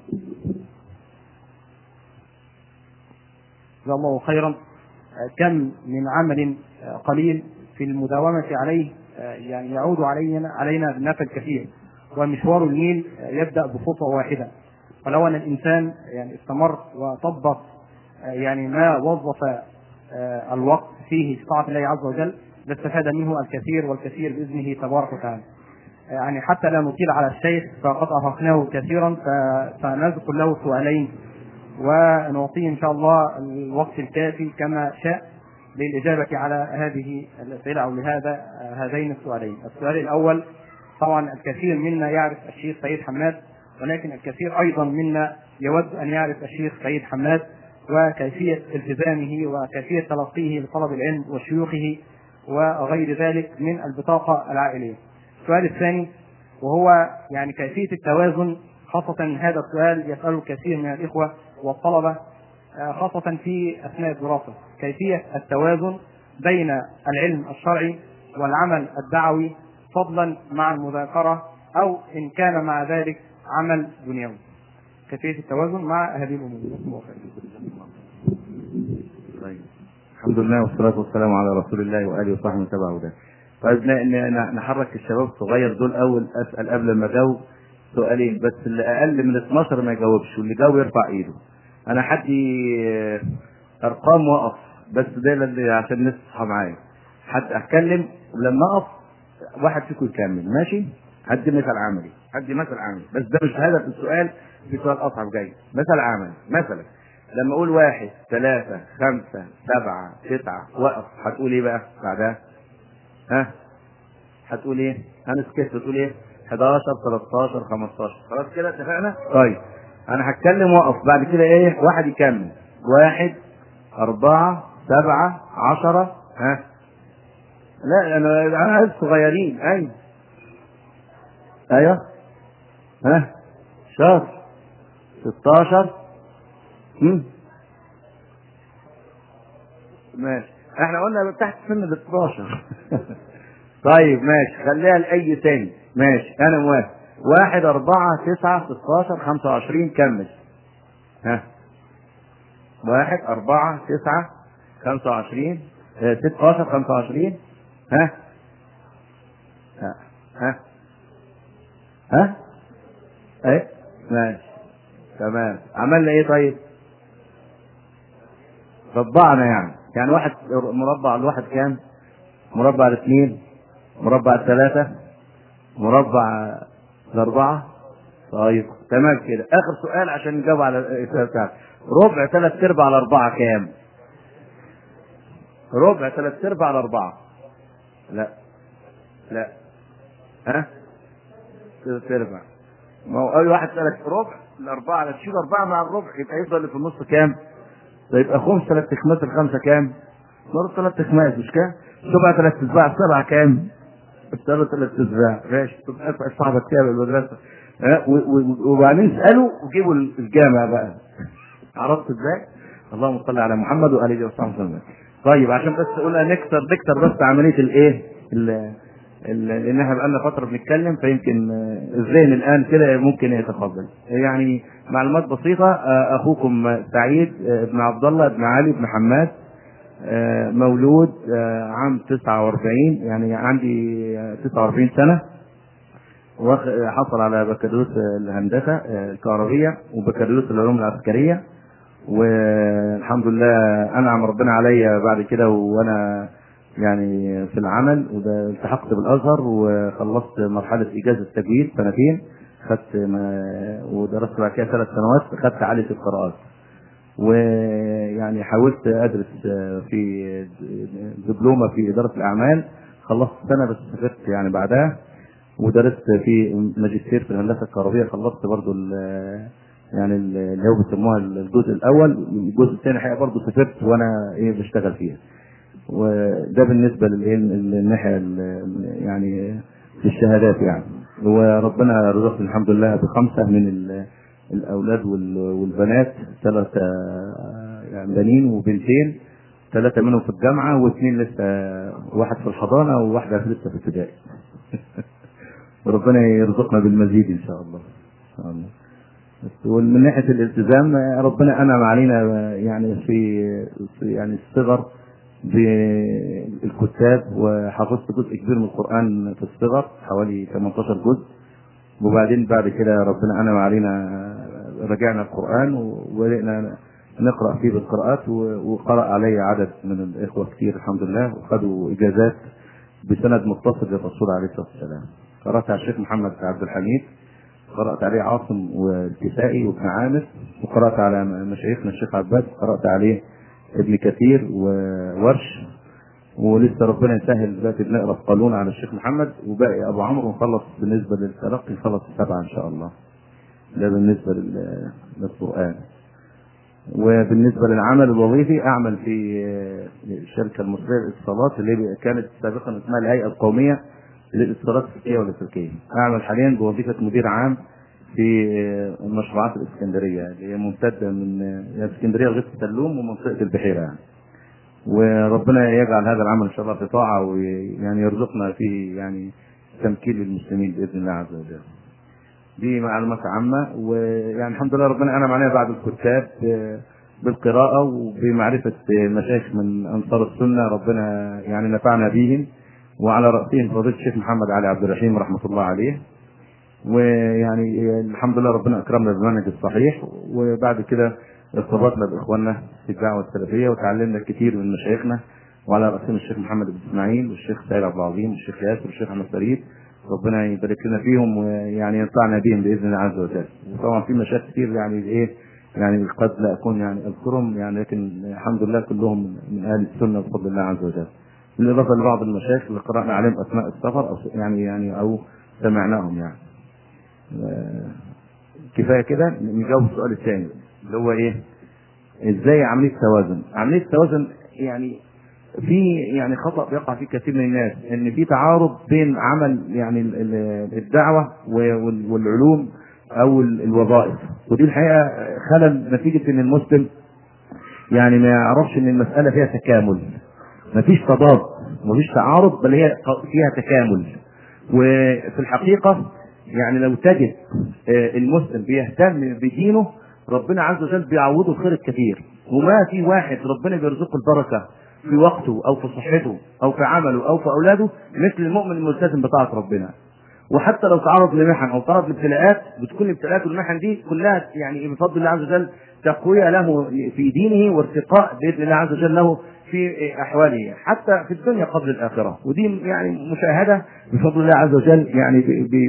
جزاه الله خيرا كم من عمل قليل في المداومة عليه يعني يعود علينا علينا بالنفع الكثير ومشوار النيل يبدأ بخطوة واحدة ولو أن الإنسان يعني استمر وطبق يعني ما وظف الوقت فيه في طاعة الله عز وجل لاستفاد منه الكثير والكثير بإذنه تبارك وتعالى يعني حتى لا نطيل على الشيخ فقد أرهقناه كثيرا فنذكر له سؤالين ونعطيه ان شاء الله الوقت الكافي كما شاء للاجابه على هذه الاسئله او لهذا هذين السؤالين. السؤال الاول طبعا الكثير منا يعرف الشيخ سيد حماد ولكن الكثير ايضا منا يود ان يعرف الشيخ سيد حماد وكيفيه التزامه وكيفيه تلقيه لطلب العلم وشيوخه وغير ذلك من البطاقه العائليه. السؤال الثاني وهو يعني كيفيه التوازن خاصة هذا السؤال يسأله الكثير من الإخوة والطلبة خاصة في أثناء الدراسة كيفية التوازن بين العلم الشرعي والعمل الدعوي فضلا مع المذاكرة أو إن كان مع ذلك عمل دنيوي كيفية التوازن مع هذه الأمور طيب الحمد لله والصلاة والسلام على رسول الله وآله وصحبه ومن تبع هداه طيب نحرك الشباب الصغير دول أول أسأل قبل ما أجاوب سؤالين بس اللي اقل من 12 ما يجاوبش واللي جاوب يرفع ايده انا حدي ارقام وقف بس ده اللي عشان الناس تصحى معايا حتى اتكلم ولما اقف واحد فيكم يكمل ماشي هدي مثل عملي هدي مثل عملي بس ده مش هدف السؤال في سؤال اصعب جاي مثل عملي مثلا لما اقول واحد ثلاثة خمسة سبعة تسعة وقف هتقول ايه بقى بعدها؟ ها؟ هتقول ايه؟ انا سكت تقول ايه؟ 11 13 15 خلاص كده اتفقنا؟ طيب انا هتكلم واقف بعد كده ايه؟ واحد يكمل واحد أربعة سبعة عشرة ها؟ لا انا انا عايز صغيرين ايوه ايوه ها؟ شاطر 16 هم؟ ماشي احنا قلنا تحت سن ال 12 طيب ماشي خليها لأي تاني ماشي أنا موافق واحد أربعة تسعة ستاشر خمسة وعشرين كمل ها واحد أربعة تسعة خمسة وعشرين اه ستاشر خمسة وعشرين ها ها ها ها ايه ماشي تمام عملنا ايه طيب ربعنا يعني يعني واحد مربع الواحد كام مربع الاثنين مربع الثلاثة مربع الأربعة طيب تمام كده آخر سؤال عشان نجاوب على السؤال بتاعك ربع ثلاث أرباع على أربعة كام؟ ربع ثلاث أرباع على أربعة لا لا ها؟ ثلاث أرباع ما هو أي واحد سألك ربع الأربعة على تشيل أربعة مع الربع يبقى يفضل اللي في النص كام؟ يبقى خمس ثلاث تخمات الخمسة كام؟ مرة ثلاث تخمات مش كام؟ سبعة ثلاث تسباع سبعة كام؟ اشتغلوا ثلاث تسباع ماشي تبقى اسمع صاحبك كام المدرسة ها؟ و- و- وبعدين اسألوا وجيبوا الجامع بقى عرفت ازاي؟ اللهم صل على محمد وآله وصحبه وسلم طيب عشان بس قلنا نكسر نكسر بس عملية الايه؟ ال- ال- لان احنا بقالنا فتره بنتكلم فيمكن آه، الذهن الان كده ممكن يتفضل يعني معلومات بسيطه آه، اخوكم سعيد آه، ابن عبد الله ابن علي بن حماد آه، مولود آه، عام 49 يعني عندي آه، 49 سنه واخ- حصل على بكالوريوس الهندسه آه، الكهربيه وبكالوريوس العلوم العسكريه والحمد لله انعم ربنا عليا بعد كده وانا يعني في العمل وده التحقت بالازهر وخلصت مرحله اجازه تجويد سنتين خدت ما- ودرست بعد كده ثلاث سنوات خدت عاليه القراءات ويعني حاولت ادرس في دبلومه في اداره الاعمال خلصت سنه بس سافرت يعني بعدها ودرست في ماجستير في الهندسه الكهربيه خلصت برضو ال- يعني ال- اللي هو بيسموها الجزء الاول الجزء الثاني الحقيقه برضو سافرت وانا ايه بشتغل فيها وده بالنسبه للايه للناحيه ال- يعني في الشهادات يعني وربنا رزقني الحمد لله بخمسه من ال- الاولاد وال- والبنات ثلاثه يعني بنين وبنتين ثلاثه منهم في الجامعه واثنين لسه واحد في الحضانه وواحده لسه في ابتدائي وربنا يرزقنا بالمزيد ان شاء الله ان شاء الله بس ومن ناحيه الالتزام ربنا انعم علينا يعني في في يعني الصغر بالكتاب وحفظت جزء كبير من القران في الصغر حوالي 18 جزء وبعدين بعد كده ربنا انعم علينا رجعنا القران وبدأنا نقرا فيه بالقراءات و- وقرأ علي عدد من الاخوه كتير الحمد لله وخدوا اجازات بسند متصل للرسول عليه الصلاه والسلام قرأت على الشيخ محمد عبد الحميد قرأت عليه عاصم والكسائي وابن عامر وقرأت على مشايخنا الشيخ عباس قرأت عليه ابن كثير وورش ولسه ربنا يسهل دلوقتي بنقرا في قانون على الشيخ محمد وباقي ابو عمرو ونخلص بالنسبه للتلقي نخلص السبعه ان شاء الله. ده بالنسبه لل- للقران. وبالنسبه للعمل الوظيفي اعمل في الشركه المصريه للاتصالات اللي كانت سابقا اسمها الهيئه القوميه للاتصالات السلكيه واللاسلكيه. اعمل حاليا بوظيفه مدير عام في المشروعات الاسكندريه اللي هي ممتده من هي اسكندريه لغايه السلوم ومنطقه البحيره يعني. وربنا يجعل هذا العمل ان شاء الله في طاعه ويعني يرزقنا فيه يعني تمكين للمسلمين باذن الله عز وجل. دي معلومات عامه ويعني الحمد لله ربنا انعم علينا بعد الكتاب ب- بالقراءه وبمعرفه مشايخ من انصار السنه ربنا يعني نفعنا بهم وعلى راسهم فضيله الشيخ محمد علي عبد الرحيم رحمه الله عليه. ويعني الحمد لله ربنا اكرمنا بالمنهج الصحيح وبعد كده ارتبطنا باخواننا في الدعوه السلفيه وتعلمنا كثير من مشايخنا وعلى راسهم الشيخ محمد بن اسماعيل والشيخ سيد عبد العظيم والشيخ ياسر والشيخ احمد فريد ربنا يبارك لنا فيهم ويعني ينفعنا بهم باذن الله عز وجل وطبعا في مشايخ كتير يعني ايه يعني قد لا اكون يعني اذكرهم يعني لكن الحمد لله كلهم من اهل السنه بفضل الله عز وجل بالاضافه لبعض المشايخ اللي قرانا عليهم اثناء السفر او يعني يعني او سمعناهم يعني آه، كفايه كده نجاوب السؤال الثاني اللي هو ايه ازاي عمليه توازن عمليه توازن يعني في يعني خطا بيقع فيه كثير من الناس ان في تعارض بين عمل يعني ال- ال- الدعوه وال- والعلوم او ال- الوظائف ودي الحقيقه خلل نتيجه ان المسلم يعني ما يعرفش ان المساله فيها تكامل مفيش تضاد مفيش تعارض بل هي ق- فيها تكامل وفي الحقيقه يعني لو تجد آه، المسلم بيهتم بدينه ربنا عز وجل بيعوضه الخير الكثير وما في واحد ربنا بيرزقه البركه في وقته او في صحته او في عمله او في اولاده مثل المؤمن الملتزم بطاعه ربنا وحتى لو تعرض لمحن او تعرض لابتلاءات بتكون الابتلاءات والمحن دي كلها يعني بفضل الله عز وجل تقويه له في دينه وارتقاء باذن الله عز وجل له في احواله حتى في الدنيا قبل الاخره ودي يعني مشاهده بفضل الله عز وجل يعني ب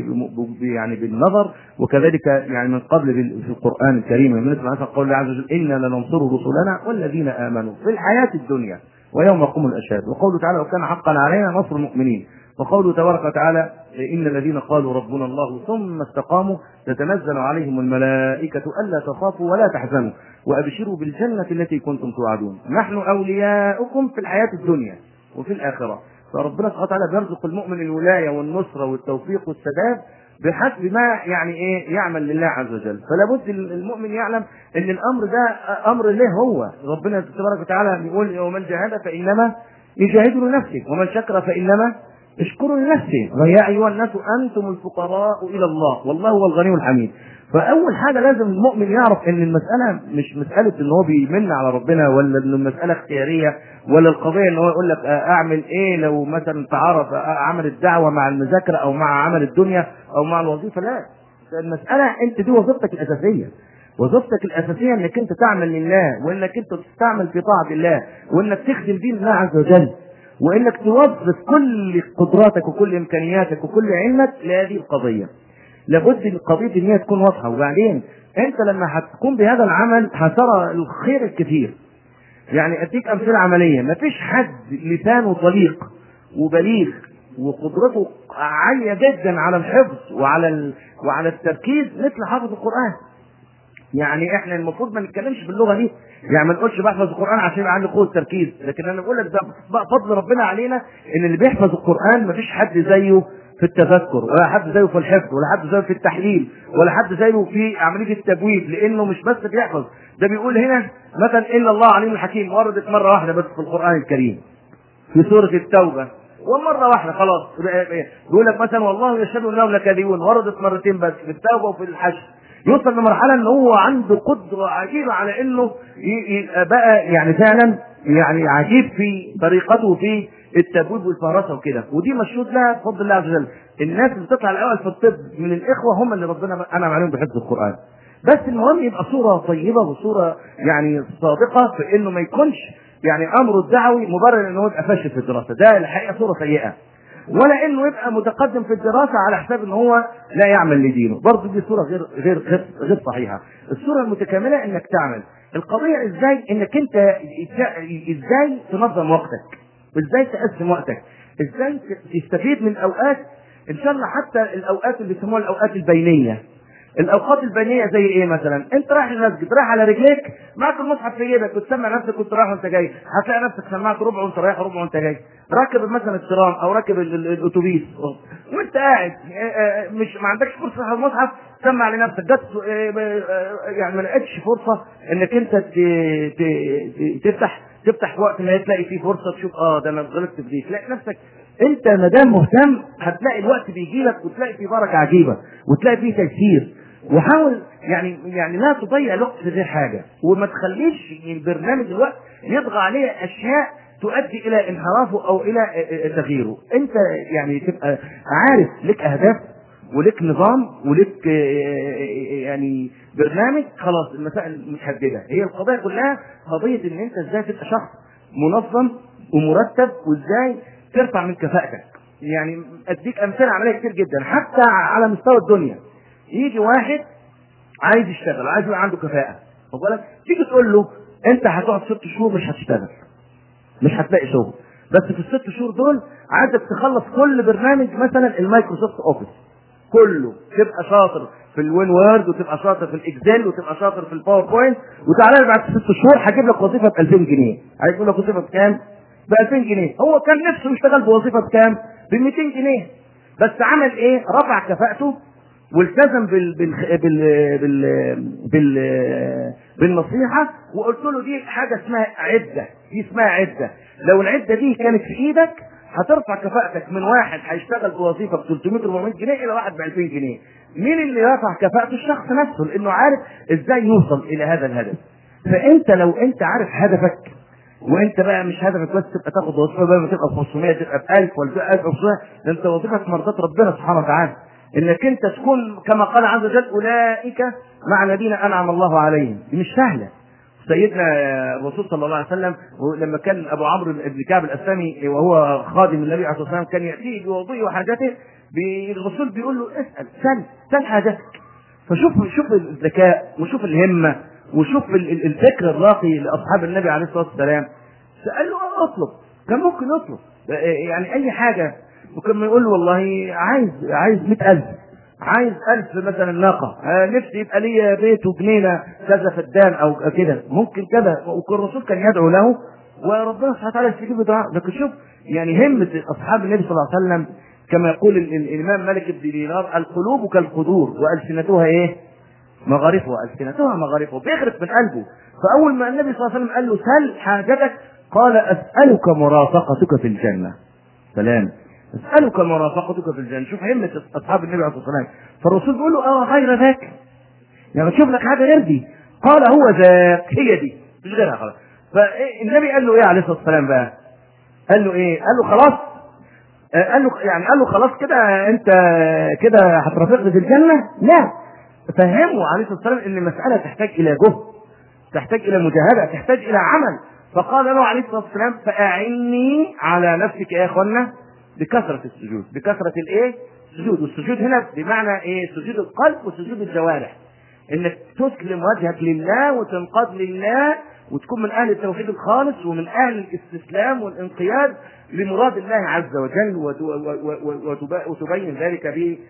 ب ب يعني بالنظر وكذلك يعني من قبل بال- في القران الكريم من مثل مثلا قول الله عز وجل انا لننصر رسلنا والذين امنوا في الحياه الدنيا ويوم يقوم الاشهاد وقوله تعالى وكان حقا علينا نصر المؤمنين وقوله تبارك وتعالى إن الذين قالوا ربنا الله ثم استقاموا تتنزل عليهم الملائكة ألا تخافوا ولا تحزنوا وأبشروا بالجنة التي كنتم توعدون نحن أولياؤكم في الحياة الدنيا وفي الآخرة فربنا سبحانه وتعالى بيرزق المؤمن الولاية والنصرة والتوفيق والسداد بحسب ما يعني ايه يعمل لله عز وجل فلا بد المؤمن يعلم ان الامر ده امر له هو ربنا تبارك وتعالى يقول ومن جاهد فانما يجاهد لنفسه ومن شكر فانما اشكروا لنفسه ويا ايها الناس انتم الفقراء الى الله والله هو الغني الحميد فاول حاجه لازم المؤمن يعرف ان المساله مش مساله ان هو بيمن على ربنا ولا ان المساله اختياريه ولا القضيه ان هو يقول لك اعمل ايه لو مثلا تعارض عمل الدعوه مع المذاكره او مع عمل الدنيا او مع الوظيفه لا المساله انت دي وظيفتك الاساسيه وظيفتك الاساسيه انك انت تعمل لله وانك انت تستعمل في طاعه الله وانك تخدم دين الله عز وجل وانك توظف كل قدراتك وكل امكانياتك وكل علمك لهذه القضيه لابد القضيه ان هي تكون واضحه وبعدين انت لما هتقوم بهذا العمل هترى الخير الكثير يعني اديك امثله عمليه مفيش حد لسانه طليق وبليغ وقدرته عاليه جدا على الحفظ وعلى ال... وعلى التركيز مثل حافظ القران يعني احنا المفروض ما نتكلمش باللغه دي يعني ما نقولش بحفظ القران عشان يبقى عندي قوه تركيز لكن انا بقول لك ده بقى فضل ربنا علينا ان اللي بيحفظ القران ما فيش حد زيه في التذكر ولا حد زيه في الحفظ ولا حد زيه في التحليل ولا حد زيه في عمليه التبويب لانه مش بس بيحفظ ده بيقول هنا مثلا ان الله عليم حكيم وردت مره واحده بس في القران الكريم في سوره التوبه ومره واحده خلاص بيقول لك مثلا والله يشهد انهم لكاذبون وردت مرتين بس في التوبه وفي الحشر يوصل لمرحله ان هو عنده قدره عجيبه على انه يبقى بقى يعني فعلا يعني عجيب في طريقته في التبويب والفراسه وكده ودي مشهود لها بفضل الله عز وجل الناس اللي بتطلع الاول في الطب من الاخوه هم اللي ربنا انعم عليهم بحفظ القران بس المهم يبقى صوره طيبه وصوره يعني صادقه في انه ما يكونش يعني امره الدعوي مبرر ان هو يبقى فاشل في الدراسه ده الحقيقه صوره سيئه ولا انه يبقى متقدم في الدراسه على حساب ان هو لا يعمل لدينه برضه دي صوره غير غير غير, غير صحيحه الصوره المتكامله انك تعمل القضيه ازاي انك انت ازاي تنظم وقتك ازاي تقسم وقتك ازاي تستفيد من اوقات ان شاء الله حتى الاوقات اللي بيسموها الاوقات البينيه الاوقات البينيه زي ايه مثلا انت رايح المسجد رايح على رجليك معك المصحف في جيبك وتسمع نفسك وانت رايح وانت جاي هتلاقي نفسك سمعت ربع وانت رايح ربع وانت جاي راكب مثلا الترام او راكب الاتوبيس وانت قاعد مش ما عندكش فرصه تفتح المصحف سمع لنفسك جت يعني ما لقيتش فرصه انك انت تفتح تفتح وقت ما تلاقي فيه فرصه تشوف اه ده انا غلطت في دي تلاقي نفسك انت ما دام مهتم هتلاقي الوقت بيجي لك وتلاقي فيه بركه عجيبه وتلاقي فيه تيسير وحاول يعني يعني لا تضيع الوقت في غير حاجه وما تخليش البرنامج الوقت يطغى عليه اشياء تؤدي الى انحرافه او الى تغييره انت يعني تبقى عارف لك اهداف ولك نظام ولك يعني برنامج خلاص المسائل متحدده هي القضيه كلها قضيه ان انت ازاي تبقى شخص منظم ومرتب وازاي ترفع من كفاءتك يعني اديك امثله عمليه كتير جدا حتى على مستوى الدنيا يجي واحد عايز يشتغل عايز يبقى عنده كفاءه خد بالك تيجي تقول له انت هتقعد ست شهور مش هتشتغل مش هتلاقي شغل بس في الست شهور دول عايزك تخلص كل برنامج مثلا المايكروسوفت اوفيس كله تبقى شاطر في الوين وورد وتبقى شاطر في الاكسل وتبقى شاطر في الباوربوينت وتعالى لي بعد ست شهور هجيب لك وظيفه ب 2000 جنيه عايز يقول لك وظيفه بكام؟ ب 2000 جنيه هو كان نفسه يشتغل بوظيفه بكام؟ ب 200 جنيه بس عمل ايه؟ رفع كفاءته والتزم بال بال بال بال, بال بالنصيحه وقلت له دي حاجه اسمها عده دي اسمها عده لو العده دي كانت في ايدك هترفع كفاءتك من واحد هيشتغل بوظيفه ب 300 400 جنيه الى واحد ب 2000 جنيه مين اللي رفع كفاءته الشخص نفسه لانه عارف ازاي يوصل الى هذا الهدف فانت لو انت عارف هدفك وانت بقى مش هدفك بس تبقى تاخد وظيفه بقى تبقى ب 500 تبقى ب 1000 ولا تبقى 1500 ده انت وظيفتك مرضات ربنا سبحانه وتعالى انك انت تكون كما قال عز وجل اولئك مع الذين انعم الله عليهم دي مش سهله سيدنا الرسول صلى الله عليه وسلم لما كان ابو عمرو بن كعب الاسلمي وهو خادم النبي عليه الصلاه والسلام كان ياتيه بوضوءه وحاجته الرسول بيقول له اسال سل سل حاجتك فشوف شوف الذكاء وشوف الهمه وشوف الفكر الراقي لاصحاب النبي عليه الصلاه والسلام سال له اطلب كان ممكن يطلب يعني اي حاجه وكان يقول له والله عايز عايز 100000 عايز ألف مثلا ناقة آه نفسي يبقى لي بيت وجنينة كذا فدان أو كده ممكن كذا وكل الرسول كان يدعو له وربنا سبحانه وتعالى يستجيب دعاء لكن شوف يعني همة أصحاب النبي صلى الله عليه وسلم كما يقول الإمام مالك بن دينار القلوب كالقدور وألسنتها إيه؟ مغارفها ألسنتها مغارفها بيغرف من قلبه فأول ما النبي صلى الله عليه وسلم قال له سل حاجتك قال أسألك مرافقتك في الجنة سلام اسالك مرافقتك في الجنه شوف همه اصحاب النبي عليه الصلاه والسلام فالرسول بيقول له اه غير ذاك يعني تشوف لك حاجه غير دي قال هو ذاك هي دي مش غيرها خلاص فالنبي قال له ايه عليه الصلاه والسلام بقى قال له ايه قال له خلاص قال له يعني قال له خلاص كده انت كده هترافقني في الجنه لا فهمه عليه الصلاه والسلام ان المساله تحتاج الى جهد تحتاج الى مجاهده تحتاج الى عمل فقال له عليه الصلاه والسلام فاعني على نفسك يا اخوانا بكثرة السجود بكثرة الايه السجود والسجود هنا بمعنى ايه سجود القلب وسجود الجوارح انك تسلم وجهك لله وتنقاد لله وتكون من اهل التوحيد الخالص ومن اهل الاستسلام والانقياد لمراد الله عز وجل وتبين ذلك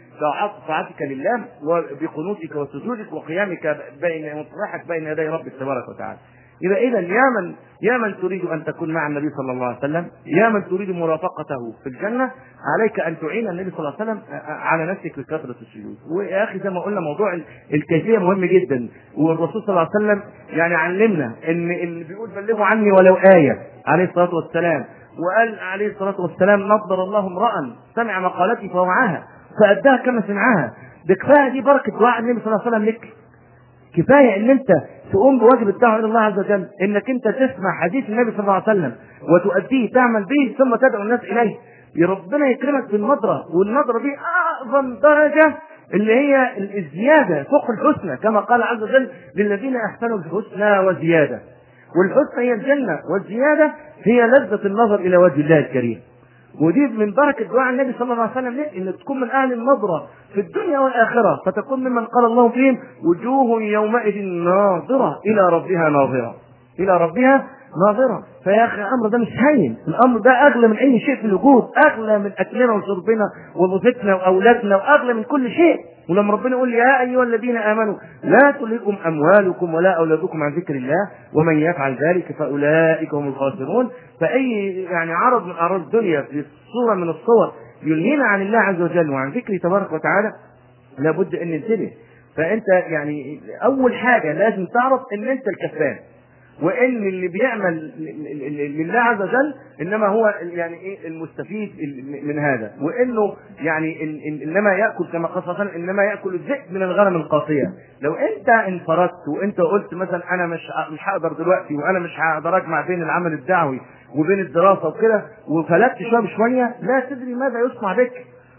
بطاعتك لله وبقنوتك وسجودك وقيامك بين مطرحك بين يدي ربك تبارك وتعالى يبقى اذا يا من يا من تريد ان تكون مع النبي صلى الله عليه وسلم يا من تريد مرافقته في الجنه عليك ان تعين النبي صلى الله عليه وسلم على نفسك بكثره السجود ويا اخي زي ما قلنا موضوع الكيفيه مهم جدا والرسول صلى الله عليه وسلم يعني علمنا ان اللي بيقول بلغوا عني ولو ايه عليه الصلاه والسلام وقال عليه الصلاه والسلام نضر الله امرا سمع مقالتي فوعاها فاداها كما سمعها بكفايه دي بركه دعاء النبي صلى الله عليه وسلم لك كفايه ان انت تقوم بواجب الدعوه الى الله عز وجل انك انت تسمع حديث النبي صلى الله عليه وسلم وتؤديه تعمل به ثم تدعو الناس اليه ربنا يكرمك بالنظره والنظره دي اعظم درجه اللي هي الزياده فوق الحسنى كما قال عز وجل للذين احسنوا الحسنى وزياده والحسنى هي الجنه والزياده هي لذه النظر الى وجه الله الكريم ودي من بركة دعاء النبي صلى الله عليه وسلم ليه؟ انك تكون من اهل النظرة في الدنيا والاخرة فتكون ممن قال الله فيهم وجوه يومئذ ناظرة الى ربها ناظرة الى ربها ناظرة فيا اخي الامر ده مش هين الامر ده اغلى من اي شيء في الوجود اغلى من اكلنا وشربنا ووظيفتنا واولادنا واغلى من كل شيء ولما ربنا يقول يا ايها الذين امنوا لا تلهكم اموالكم ولا اولادكم عن ذكر الله ومن يفعل ذلك فاولئك هم الخاسرون فاي يعني عرض من اعراض الدنيا في صوره من الصور يلهينا عن الله عز وجل وعن ذكره تبارك وتعالى لابد ان ننتبه فانت يعني اول حاجه لازم تعرف ان انت الكفان وان اللي بيعمل لله عز وجل انما هو يعني ايه المستفيد من هذا وانه يعني انما ياكل كما قال صلى الله عليه وسلم انما ياكل الذئب من الغنم القاسيه لو انت انفردت وانت قلت مثلا انا مش مش هقدر دلوقتي وانا مش هقدر اجمع بين العمل الدعوي وبين الدراسه وكده وفلتت شويه بشويه لا تدري ماذا يصنع بك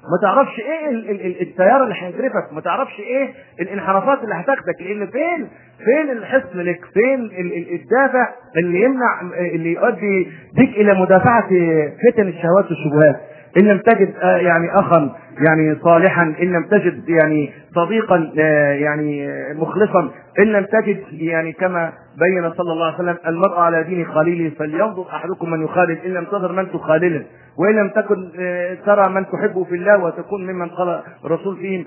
ما تعرفش ايه ال- ال- ال- التيار اللي هيجرفك ما تعرفش ايه الانحرافات اللي هتاخدك لان فين فين الحصن لك فين ال- ال- الدافع اللي يمنع اللي يؤدي بك الى مدافعه فتن الشهوات والشبهات ان لم تجد آه، يعني اخا يعني صالحا ان لم تجد يعني صديقا آه، يعني آه، مخلصا ان لم تجد يعني كما بين صلى الله عليه وسلم المرء على دين خليله فلينظر احدكم من يخالل ان لم تظهر من تخالله وان لم تكن آه، ترى من تحبه في الله وتكون ممن قال الرسول فيهم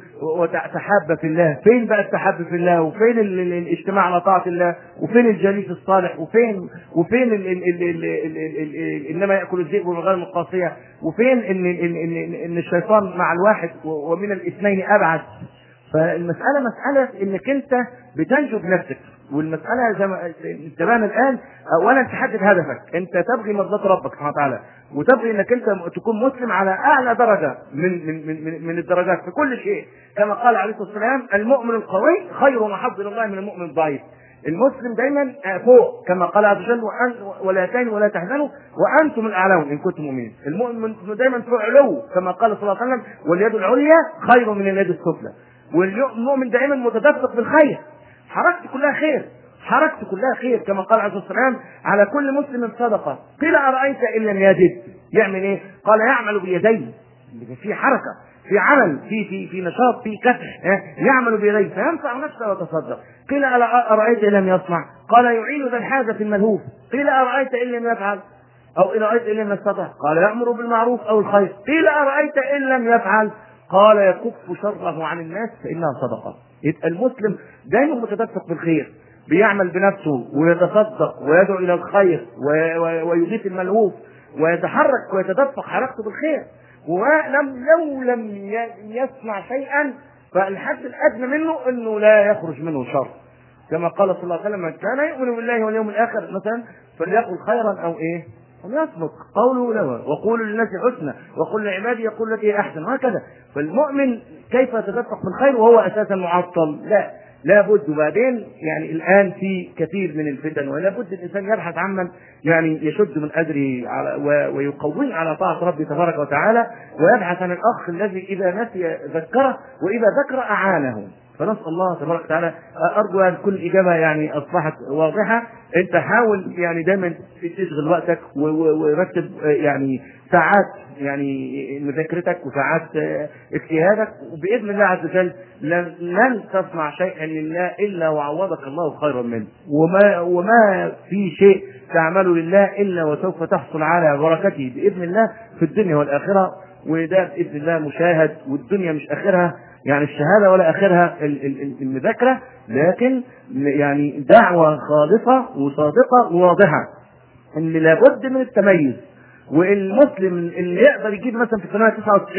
وتحاب في الله فين بقى التحاب في الله وفين ال- ال- الاجتماع على طاعه الله وفين الجليس الصالح وفين وفين ال ال ال ال ال ال ال ال انما ياكل الذئب من غير القاسيه وفين ان ان ان, إن الشيطان مع الواحد و- ومن الاثنين ابعد فالمسألة مسألة انك انت بتنجو بنفسك والمسألة زي ما انتبهنا الآن أولا تحدد هدفك أنت تبغي مرضاة ربك سبحانه وتعالى وتبغي أنك أنت تكون مسلم على أعلى درجة من من من من, من الدرجات في كل شيء كما قال عليه الصلاة والسلام المؤمن القوي خير وحظ الله من المؤمن الضعيف المسلم دايما فوق كما قال عز وجل وأن- ولا تهنوا ولا تحزنوا وانتم الاعلون ان كنتم مؤمنين المؤمن دايما فوق علو كما قال صلى الله عليه وسلم واليد العليا خير من اليد السفلى والمؤمن دائما متدفق بالخير حركته كلها خير حركته كلها خير كما قال عليه الصلاه والسلام على كل مسلم صدقه قيل ارايت ان لم يجد يعمل ايه؟ قال يعمل بيديه في حركه في عمل في في في نشاط في كسح ها؟ يعمل بيديه فينفع نفسه ويتصدق قيل ألا ارايت ان لم يصنع قال يعين ذا الحاجه الملهوف قيل ارايت ان لم يفعل او ان رايت ان لم يستطع قال يامر بالمعروف او الخير قيل ارايت ان لم يفعل قال يكف شره عن الناس فانها صدقه يبقى المسلم دايما متدفق بالخير بيعمل بنفسه ويتصدق ويدعو الى الخير و- و- ويغيث الملهوف ويتحرك ويتدفق حركته بالخير ولم لو لم ي- يصنع شيئا فالحد الادنى منه انه لا يخرج منه شر كما قال صلى الله عليه وسلم من كان يؤمن بالله واليوم الاخر مثلا فليقل خيرا او ايه وليصمت قوله له وقولوا للناس حسنى وقل لعبادي يقول التي هي احسن وهكذا فالمؤمن كيف يتدفق بالخير وهو اساسا معطل لا لابد وبعدين يعني الان في كثير من الفتن ولا بد الانسان يبحث عمن يعني يشد من اجره على و- ويقويه على طاعه ربه تبارك وتعالى ويبحث عن الاخ الذي اذا نسي ذكره واذا ذكر اعانه فنسال الله تبارك وتعالى ارجو ان تكون الاجابه يعني اصبحت واضحه انت حاول يعني دايما تشغل وقتك و- و- ورتب آه، يعني ساعات يعني مذاكرتك وساعات آه، اجتهادك وباذن الله عز وجل لن, لن تصنع شيئا لله الا وعوضك الله خيرا منه وما وما في شيء تعمله لله الا وسوف تحصل على بركته باذن الله في الدنيا والاخره وده باذن الله مشاهد والدنيا مش اخرها يعني الشهاده ولا اخرها ال- ال- ال- المذاكره لكن يعني دعوه خالصه وصادقه وواضحه ان لابد من التميز والمسلم اللي يقدر يجيب مثلا في الثانويه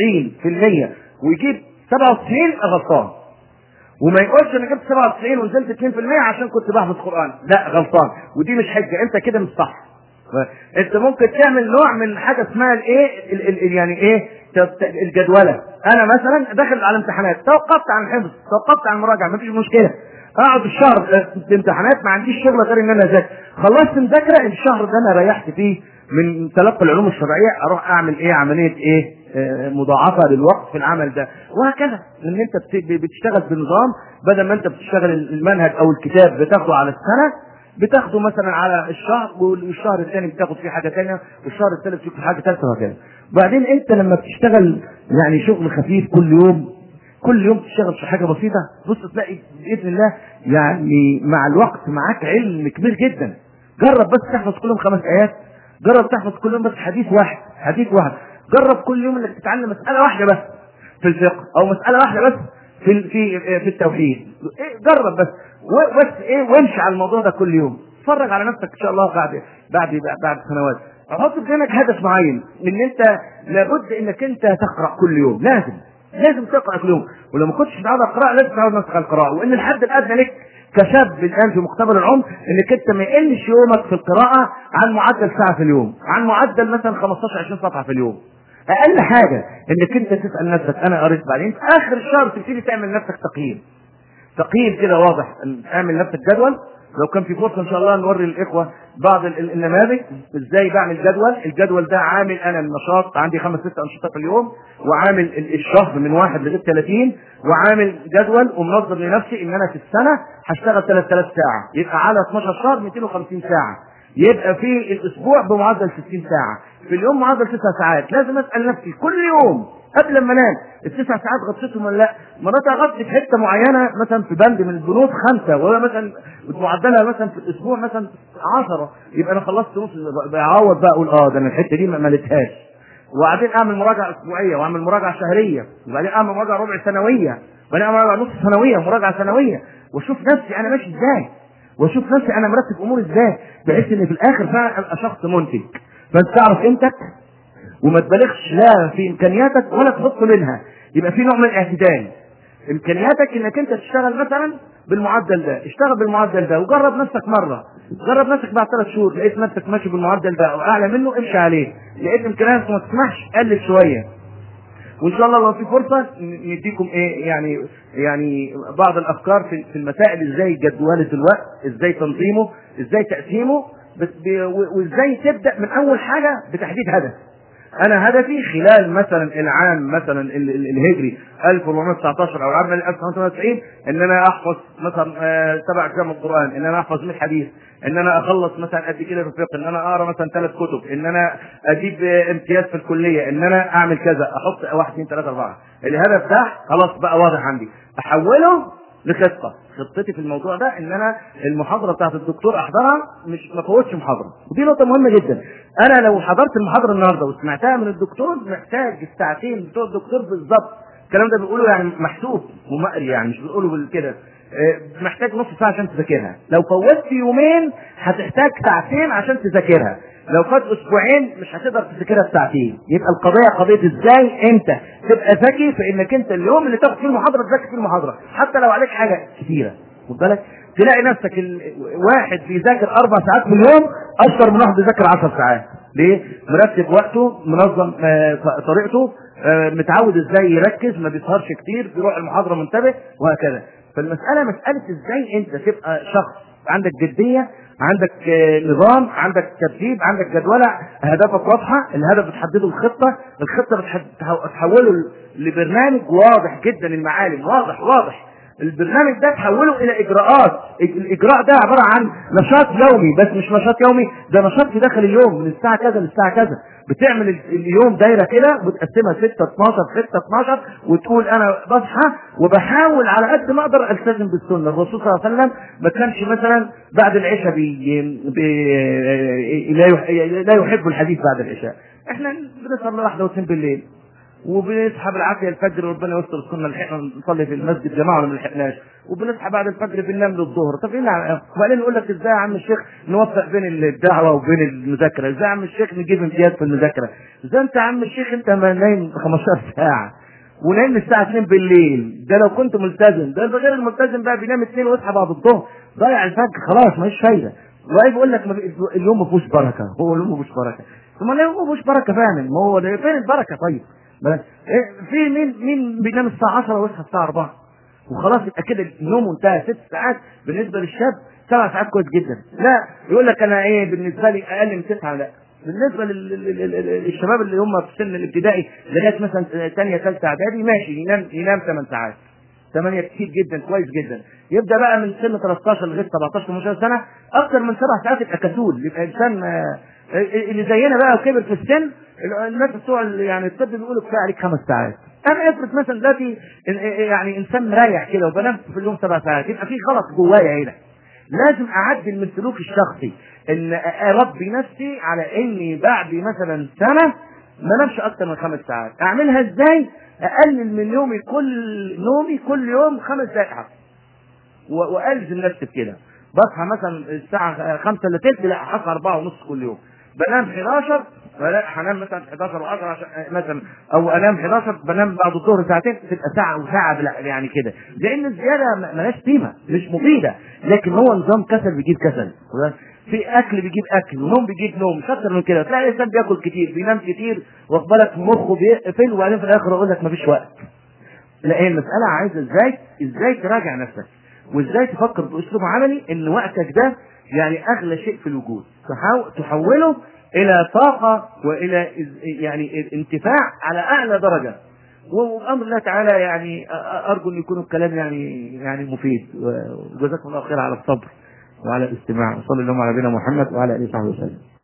99% ويجيب 97 يبقى غلطان وما يقولش انا جبت 97 ونزلت 2% عشان كنت بحفظ قران لا غلطان ودي مش حجه انت كده مش صح انت ممكن تعمل نوع من حاجه اسمها الايه ال- ال- ال- يعني ايه تت- الجدوله انا مثلا داخل على امتحانات توقفت عن الحفظ توقفت عن المراجعه مفيش مشكله اقعد الشهر في امتحانات ما عنديش شغل غير ان انا اذاكر خلصت مذاكره الشهر ده انا ريحت فيه من تلقي العلوم الشرعيه اروح اعمل ايه عمليه ايه آه، مضاعفه للوقت في العمل ده وهكذا ان انت بت- بتشتغل بنظام بدل ما انت بتشتغل المنهج او الكتاب بتاخده على السنه بتاخده مثلا على الشهر والشهر الثاني بتاخد فيه حاجه ثانيه والشهر الثالث بتاخد حاجه ثالثه وهكذا وبعدين انت لما بتشتغل يعني شغل خفيف كل يوم كل يوم تشتغل في حاجه بسيطه بص تلاقي باذن الله يعني مع الوقت معاك علم كبير جدا جرب بس تحفظ كل يوم خمس ايات جرب تحفظ كل يوم بس حديث واحد حديث واحد جرب كل يوم انك تتعلم مساله واحده بس في الفقه او مساله واحده بس في في في التوحيد إيه جرب بس و- بس ايه وامشي على الموضوع ده كل يوم اتفرج على نفسك ان شاء الله بعد بعد بعد سنوات حط في ذهنك هدف معين ان انت لابد انك انت تقرا كل يوم لازم لازم تقرا كل يوم ولو ما كنتش متعود على القراءه لازم تعود نفسك على القراءه وان الحد الادنى لك كشاب الان في مقتبل العمر انك انت ما يقلش يومك في القراءه عن معدل ساعه في اليوم عن معدل مثلا 15 20 صفحه في اليوم اقل حاجه انك انت تسال نفسك انا قريت بعدين في اخر الشهر تبتدي تعمل نفسك تقييم تقييم كده واضح اعمل نفسك جدول لو كان في فرصه ان شاء الله نوري الاخوه بعض ال- ال- النماذج ازاي بعمل جدول الجدول ده عامل انا النشاط عندي خمس ست انشطه في اليوم وعامل ال- الشهر من واحد لغايه 30 وعامل جدول ومنظم لنفسي ان انا في السنه هشتغل 3000 ساعه يبقى على 12 شهر 250 ساعه يبقى في الاسبوع بمعدل 60 ساعه في اليوم معدل 9 ساعات لازم اسال نفسي كل يوم قبل ما انام التسع ساعات غطيتهم ولا لا مرات اغطي في حته معينه مثلا في بند من البنود خمسه ولا مثلا معدلها مثلا في الاسبوع مثلا 10 يبقى انا خلصت نص بعوض بقى اقول اه ده انا الحته دي ما مليتهاش وبعدين اعمل مراجعه اسبوعيه واعمل مراجعه شهريه وبعدين اعمل مراجعه ربع سنويه وبعدين اعمل مراجعه نص سنويه ومراجعه سنويه واشوف نفسي انا ماشي ازاي واشوف نفسي انا مرتب اموري ازاي بحيث ان في الاخر فعلا ابقى شخص منتج فانت تعرف قيمتك وما تبالغش لا في امكانياتك ولا تحط منها يبقى في نوع من الاعتدال امكانياتك انك انت تشتغل مثلا بالمعدل ده اشتغل بالمعدل ده وجرب نفسك مره جرب نفسك بعد ثلاث شهور لقيت نفسك ماشي بالمعدل ده او اعلى منه امشي عليه لقيت امكانياتك ما تسمحش قلل شويه وان شاء الله لو في فرصه ن- نديكم ايه يعني يعني بعض الافكار في في المسائل ازاي جدوله الوقت ازاي تنظيمه ازاي تقسيمه بس ب- و- وازاي تبدا من اول حاجه بتحديد هدف انا هدفي خلال مثلا العام مثلا ال- ال- الهجري 1419 او العام 1990 ان انا احفظ مثلا آه، سبع اجزاء من القران ان انا احفظ 100 حديث ان انا اخلص مثلا قد كده في الفقه ان انا اقرا مثلا ثلاث كتب ان انا اجيب آه، امتياز في الكليه ان انا اعمل كذا احط واحد اثنين ثلاثه اربعه الهدف ده خلاص بقى واضح عندي احوله لخطه خطتي في الموضوع ده ان انا المحاضره بتاعت الدكتور احضرها مش ما فوتش محاضره ودي نقطه مهمه جدا انا لو حضرت المحاضره النهارده وسمعتها من الدكتور محتاج الساعتين بتوع الدكتور بالظبط الكلام ده بيقوله يعني محسوب ومقري يعني مش بيقوله بالكده آه، محتاج نص ساعه عشان تذاكرها لو فوتت يومين هتحتاج ساعتين عشان تذاكرها لو فات اسبوعين مش هتقدر تذاكرها في ساعتين يبقى القضيه قضيه ازاي انت تبقى ذكي في انك انت اليوم اللي تاخد فيه المحاضره تذاكر فيه المحاضره حتى لو عليك حاجه كتيره خد بالك تلاقي نفسك ال... واحد بيذاكر اربع ساعات في اليوم اكثر من واحد بيذاكر 10 ساعات ليه؟ مرتب وقته منظم آه، ط- طريقته آه، متعود ازاي يركز ما بيسهرش كتير بيروح المحاضره منتبه وهكذا فالمساله مساله ازاي انت تبقى شخص عندك جديه عندك آه، نظام عندك ترتيب عندك جدولة أهدافك واضحة الهدف بتحدده الخطة الخطة بتحد- بتحوله لبرنامج واضح جدا المعالم واضح واضح البرنامج ده تحوله الى اجراءات الاجراء ده عباره عن نشاط يومي بس مش نشاط يومي ده نشاط في داخل اليوم من الساعه كذا للساعه كذا بتعمل ال- اليوم دايره كده وتقسمها 6 12 6 12 وتقول انا بصحى وبحاول على قد ما اقدر التزم بالسنه الرسول صلى الله عليه وسلم ما كانش مثلا بعد العشاء بي بي لا يح- لا يحب الحديث بعد العشاء احنا بنسهر لواحده واثنين بالليل وبنصحى بالعافيه الفجر وربنا يستر كنا لحقنا نصلي في المسجد جماعه ولا ما لحقناش وبنصحى بعد الفجر بننام للظهر طب ايه اللي- وبعدين نقول لك ازاي يا عم الشيخ نوفق بين الدعوه وبين المذاكره ازاي يا عم الشيخ نجيب امتياز في المذاكره ازاي انت يا عم الشيخ انت ما نايم 15 ساعه ونايم الساعه 2 بالليل ده لو كنت ملتزم ده غير الملتزم بقى بينام 2 ويصحى بعد الظهر ضيع الفجر خلاص مفيش فايده وقايل بيقول لك ما في- اليوم ما فيهوش بركه هو اليوم ما فيهوش بركه ثم اليوم ما فيهوش بركه فعلا ما هو ده فين البركه طيب بلاش. إيه، في مين مين بينام الساعه 10 ويصحى الساعه 4 وخلاص يبقى كده النوم انتهى ست ساعات بالنسبه للشاب سبع ساعات كويس جدا لا يقول لك انا ايه بالنسبه لي اقل من تسعه لا بالنسبه لل- لل- لل- لل- للشباب اللي هم في سن الابتدائي لغايه مثلا ثانيه ثالثه اعدادي ماشي ينام ينام 8 ساعات ثمانية كتير جدا كويس جدا يبدا بقى من سن 13 لغايه 17 18 سنه اكثر من سبع ساعات يبقى كسول يبقى انسان آه، اللي زينا بقى وكبر في السن الناس بتوع ال- يعني الطب بيقولوا كفايه عليك خمس ساعات انا افرض مثلا دلوقتي ال- يعني انسان مريح كده وبنام في اليوم سبع ساعات يبقى في غلط جوايا هنا لازم اعدل من سلوكي الشخصي ان اربي نفسي على اني بعد مثلا سنه ما انامش اكتر من خمس ساعات اعملها ازاي اقلل من يومي كل نومي كل يوم خمس دقائق حتى و- والزم نفسي بكده بصحى مثلا الساعه 5 الا تلت لا هصحى 4 ونص كل يوم بنام 11 ولا هنام مثلا 11 و10 عشان مثلا او انام 11 بنام بعد الظهر ساعتين تبقى ساعه وساعه بلا- يعني كده لان الزياده م- ملهاش قيمه مش مفيده لكن هو نظام كسل بيجيب كسل في اكل بيجيب اكل ونوم بيجيب نوم مش اكتر من كده تلاقي الانسان بياكل كتير بينام كتير واخد بالك مخه بيقفل وبعدين في الاخر يقول لك مفيش وقت لا هي المسألة عايزة ازاي ازاي تراجع نفسك وازاي تفكر باسلوب عملي ان وقتك ده يعني اغلى شيء في الوجود تحاول تحوله الى طاقه والى إز- يعني انتفاع على اعلى درجه وبامر الله تعالى يعني أ- أ- ارجو ان يكون الكلام يعني يعني مفيد وجزاكم الله خير على الصبر وعلى الاستماع وصلى اللهم على نبينا محمد وعلى اله وصحبه وسلم